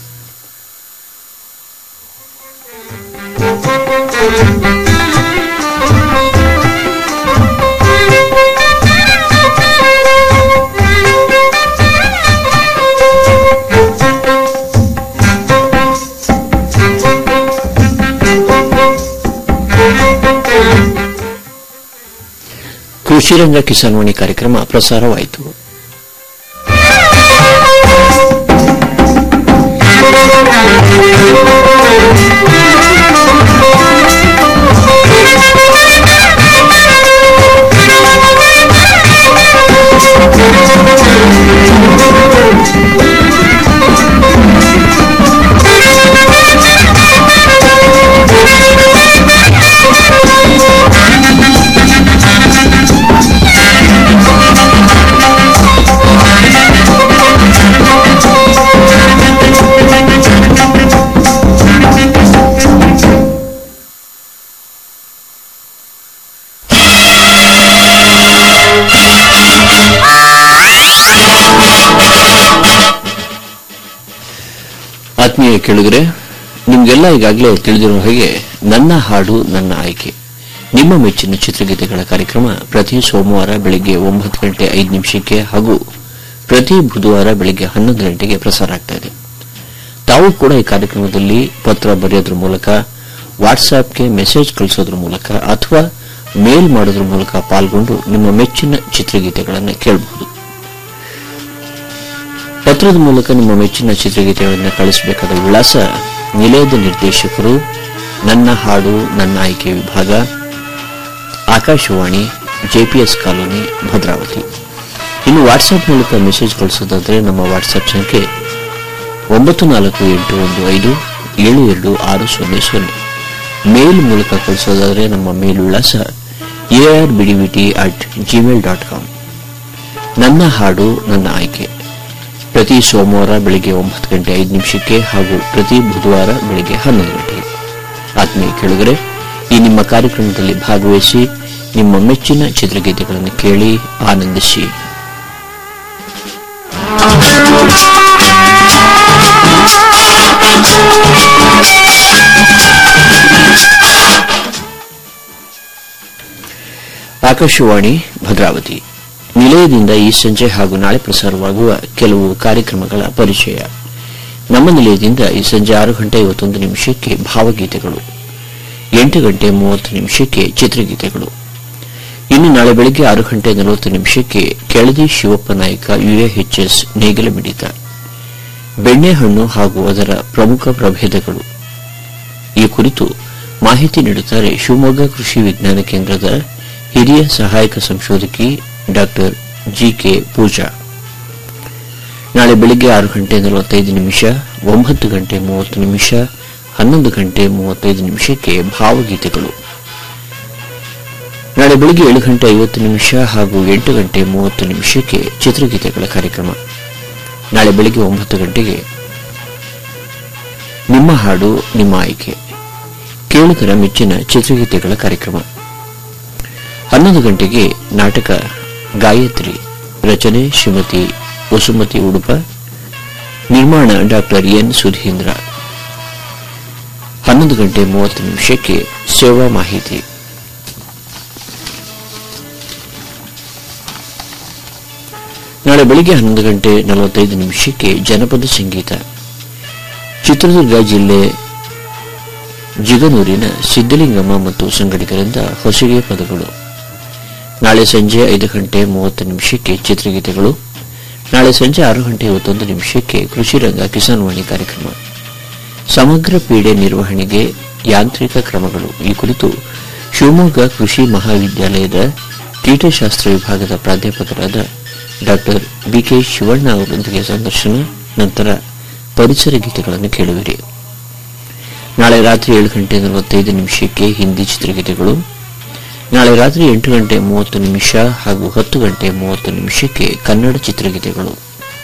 ಕೃಷಿರಂಗ ಕಿಸಾನ್ ವಾಣಿ ಕಾರ್ಯಕ್ರಮ ಪ್ರಸಾರವಾಯಿತು ಆತ್ಮೀಯ ಕೇಳಿದ್ರೆ ನಿಮ್ಗೆಲ್ಲ ಈಗಾಗಲೇ ತಿಳಿದಿರುವ ಹಾಗೆ ನನ್ನ ಹಾಡು ನನ್ನ ಆಯ್ಕೆ ನಿಮ್ಮ ಮೆಚ್ಚಿನ ಚಿತ್ರಗೀತೆಗಳ ಕಾರ್ಯಕ್ರಮ ಪ್ರತಿ ಸೋಮವಾರ ಬೆಳಿಗ್ಗೆ ಒಂಬತ್ತು ಗಂಟೆ ಐದು ನಿಮಿಷಕ್ಕೆ ಹಾಗೂ ಪ್ರತಿ ಬುಧವಾರ ಬೆಳಿಗ್ಗೆ ಹನ್ನೊಂದು ಗಂಟೆಗೆ ಪ್ರಸಾರ ಆಗ್ತಾ ಇದೆ ತಾವು ಕೂಡ ಈ ಕಾರ್ಯಕ್ರಮದಲ್ಲಿ ಪತ್ರ ಬರೆಯೋದ್ರ ಮೂಲಕ ವಾಟ್ಸ್ಆಪ್ಗೆ ಮೆಸೇಜ್ ಕಳಿಸೋದ್ರ ಮೂಲಕ ಅಥವಾ ಮೇಲ್ ಮಾಡೋದ್ರ ಮೂಲಕ ಪಾಲ್ಗೊಂಡು ನಿಮ್ಮ ಮೆಚ್ಚಿನ ಚಿತ್ರಗೀತೆಗಳನ್ನು ಕೇಳಬಹುದು ಪತ್ರದ ಮೂಲಕ ನಿಮ್ಮ ಮೆಚ್ಚಿನ ಚಿತ್ರಗೀತೆಗಳನ್ನು ಕಳಿಸಬೇಕಾದ ವಿಳಾಸ ನಿಲಯದ ನಿರ್ದೇಶಕರು ನನ್ನ ಹಾಡು ನನ್ನ ಆಯ್ಕೆ ವಿಭಾಗ ಆಕಾಶವಾಣಿ ಜೆಪಿಎಸ್ ಕಾಲೋನಿ ಭದ್ರಾವತಿ ಇನ್ನು ವಾಟ್ಸ್ಆಪ್ ಮೂಲಕ ಮೆಸೇಜ್ ಕಳಿಸೋದಾದರೆ ನಮ್ಮ ವಾಟ್ಸ್ಆಪ್ ಸಂಖ್ಯೆ ಒಂಬತ್ತು ನಾಲ್ಕು ಎಂಟು ಒಂದು ಐದು ಏಳು ಎರಡು ಆರು ಸೊನ್ನೆ ಸೊನ್ನೆ ಮೇಲ್ ಮೂಲಕ ಕಳಿಸೋದಾದರೆ ನಮ್ಮ ಮೇಲ್ ವಿಳಾಸ A R BDVT at Gmail dot com ನನ್ನ ಹಾಡು ನನ್ನ ಆಯ್ಕೆ ಪ್ರತಿ ಸೋಮವಾರ ಬೆಳಿಗ್ಗೆ ಒಂಬತ್ತು ಗಂಟೆ ಐದು ನಿಮಿಷಕ್ಕೆ ಹಾಗೂ ಪ್ರತಿ ಬುಧವಾರ ಬೆಳಿಗ್ಗೆ ಹನ್ನೊಂದು ಗಂಟೆಗೆ ಆತ್ಮೀಯ ಕೇಳಿದರೆ ಈ ನಿಮ್ಮ ಕಾರ್ಯಕ್ರಮದಲ್ಲಿ ಭಾಗವಹಿಸಿ ನಿಮ್ಮ ಮೆಚ್ಚಿನ ಚಿತ್ರಗೀತೆಗಳನ್ನು ಕೇಳಿ ಆನಂದಿಸಿ ಆಕಾಶವಾಣಿ ಭದ್ರಾವತಿ ನಿಲಯದಿಂದ ಈ ಸಂಜೆ ಹಾಗೂ ನಾಳೆ ಪ್ರಸಾರವಾಗುವ ಕೆಲವು ಕಾರ್ಯಕ್ರಮಗಳ ಪರಿಚಯ ನಮ್ಮ ನಿಲಯದಿಂದ ಈ ಸಂಜೆ ಆರು ಗಂಟೆ ಐವತ್ತೊಂದು ನಿಮಿಷಕ್ಕೆ ಭಾವಗೀತೆಗಳು ಎಂಟು ಗಂಟೆ ಮೂವತ್ತು ನಿಮಿಷಕ್ಕೆ ಚಿತ್ರಗೀತೆಗಳು ಇನ್ನು ನಾಳೆ ಬೆಳಗ್ಗೆ ಆರು ಗಂಟೆ ನಲವತ್ತು ನಿಮಿಷಕ್ಕೆ ಕೆಳದಿ ಶಿವಪ್ಪ ನಾಯಕ ಯುಎಎಚ್ಎಸ್ ನೇಗಿಲ ಮಿಡಿತ ಬೆಣ್ಣೆಹಣ್ಣು ಹಾಗೂ ಅದರ ಪ್ರಮುಖ ಪ್ರಭೇದಗಳು ಈ ಕುರಿತು ಮಾಹಿತಿ ನೀಡುತ್ತಾರೆ ಶಿವಮೊಗ್ಗ ಕೃಷಿ ವಿಜ್ಞಾನ ಕೇಂದ್ರದ ಹಿರಿಯ ಸಹಾಯಕ ಸಂಶೋಧಕಿ ಡಾಕ್ಟರ್ ಜಿಕೆ ಪೂಜಾ ನಾಳೆ ಬೆಳಿಗ್ಗೆ ಆರು ಗಂಟೆ ನಲವತ್ತೈದು ನಿಮಿಷ ಒಂಬತ್ತು ಗಂಟೆ ಮೂವತ್ತು ನಿಮಿಷ ಹನ್ನೊಂದು ಗಂಟೆ ಮೂವತ್ತೈದು ನಿಮಿಷಕ್ಕೆ ಭಾವಗೀತೆಗಳು ನಾಳೆ ಬೆಳಿಗ್ಗೆ ಏಳು ಗಂಟೆ ಐವತ್ತು ನಿಮಿಷ ಹಾಗೂ ಎಂಟು ಗಂಟೆ ಮೂವತ್ತು ನಿಮಿಷಕ್ಕೆ ಚಿತ್ರಗೀತೆಗಳ ಕಾರ್ಯಕ್ರಮ ನಾಳೆ ಬೆಳಿಗ್ಗೆ ಒಂಬತ್ತು ಗಂಟೆಗೆ ನಿಮ್ಮ ಹಾಡು ನಿಮ್ಮ ಆಯ್ಕೆ ಕೇಳುಗರ ಮೆಚ್ಚಿನ ಚಿತ್ರಗೀತೆಗಳ ಕಾರ್ಯಕ್ರಮ ಹನ್ನೊಂದು ಗಂಟೆಗೆ ನಾಟಕ ಗಾಯತ್ರಿ ರಚನೆ ಶ್ರೀಮತಿ ವಸುಮತಿ ಉಡುಪ ನಿರ್ಮಾಣ ಡಾಕ್ಟರ್ ಎನ್ ಸುಧೀಂದ್ರ ಹನ್ನೊಂದು ಗಂಟೆ ಮೂವತ್ತು ನಿಮಿಷಕ್ಕೆ ಸೇವಾ ಮಾಹಿತಿ ನಾಳೆ ಬೆಳಿಗ್ಗೆ ಹನ್ನೊಂದು ಗಂಟೆ ನಲವತ್ತೈದು ನಿಮಿಷಕ್ಕೆ ಜನಪದ ಸಂಗೀತ ಚಿತ್ರದುರ್ಗ ಜಿಲ್ಲೆ ಜಿಗನೂರಿನ ಸಿದ್ದಲಿಂಗಮ್ಮ ಮತ್ತು ಸಂಗಡಿಗರಿಂದ ಹೊಸಗೆ ಪದಗಳು ನಾಳೆ ಸಂಜೆ ಐದು ಗಂಟೆ ಮೂವತ್ತು ನಿಮಿಷಕ್ಕೆ ಚಿತ್ರಗೀತೆಗಳು ನಾಳೆ ಸಂಜೆ ಆರು ಗಂಟೆ ಐವತ್ತೊಂದು ನಿಮಿಷಕ್ಕೆ ಕೃಷಿ ರಂಗ ಕಿಸಾನ್ ವಾಣಿ ಕಾರ್ಯಕ್ರಮ ಸಮಗ್ರ ಪೀಡೆ ನಿರ್ವಹಣೆಗೆ ಯಾಂತ್ರಿಕ ಕ್ರಮಗಳು ಈ ಕುರಿತು ಶಿವಮೊಗ್ಗ ಕೃಷಿ ಮಹಾವಿದ್ಯಾಲಯದ ಕೀಟಶಾಸ್ತ್ರ ವಿಭಾಗದ ಪ್ರಾಧ್ಯಾಪಕರಾದ ಡಾಕ್ಟರ್ ಬಿಕೆ ಶಿವಣ್ಣ ಅವರೊಂದಿಗೆ ಸಂದರ್ಶನ ನಂತರ ಪರಿಸರ ಗೀತೆಗಳನ್ನು ಕೇಳುವಿರಿ ನಾಳೆ ರಾತ್ರಿ ಏಳು ಗಂಟೆ ನಲವತ್ತೈದು ನಿಮಿಷಕ್ಕೆ ಹಿಂದಿ ಚಿತ್ರಗೀತೆಗಳು ನಾಳೆ ರಾತ್ರಿ ಎಂಟು ಗಂಟೆ ಮೂವತ್ತು ನಿಮಿಷ ಹಾಗೂ ಹತ್ತು ಗಂಟೆ ಮೂವತ್ತು ನಿಮಿಷಕ್ಕೆ ಕನ್ನಡ ಚಿತ್ರಗೀತೆಗಳು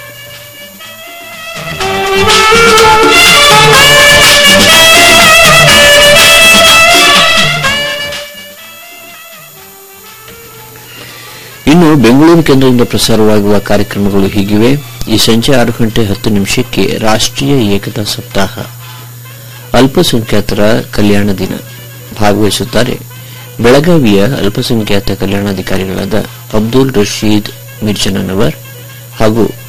ಇನ್ನು ಬೆಂಗಳೂರು ಕೇಂದ್ರದಿಂದ ಪ್ರಸಾರವಾಗುವ ಕಾರ್ಯಕ್ರಮಗಳು ಹೀಗಿವೆ ಈ ಸಂಜೆ ಆರು ಗಂಟೆ ಹತ್ತು ನಿಮಿಷಕ್ಕೆ ರಾಷ್ಟ್ರೀಯ ಏಕತಾ ಸಪ್ತಾಹ ಅಲ್ಪಸಂಖ್ಯಾತರ ಕಲ್ಯಾಣ ದಿನ ಭಾಗವಹಿಸುತ್ತಾರೆ ಬೆಳಗಾವಿಯ ಅಲ್ಪಸಂಖ್ಯಾತ ಕಲ್ಯಾಣಾಧಿಕಾರಿಗಳಾದ ಅಬ್ದುಲ್ ರಶೀದ್ ಮಿರ್ಜನವರ್ ಹಾಗೂ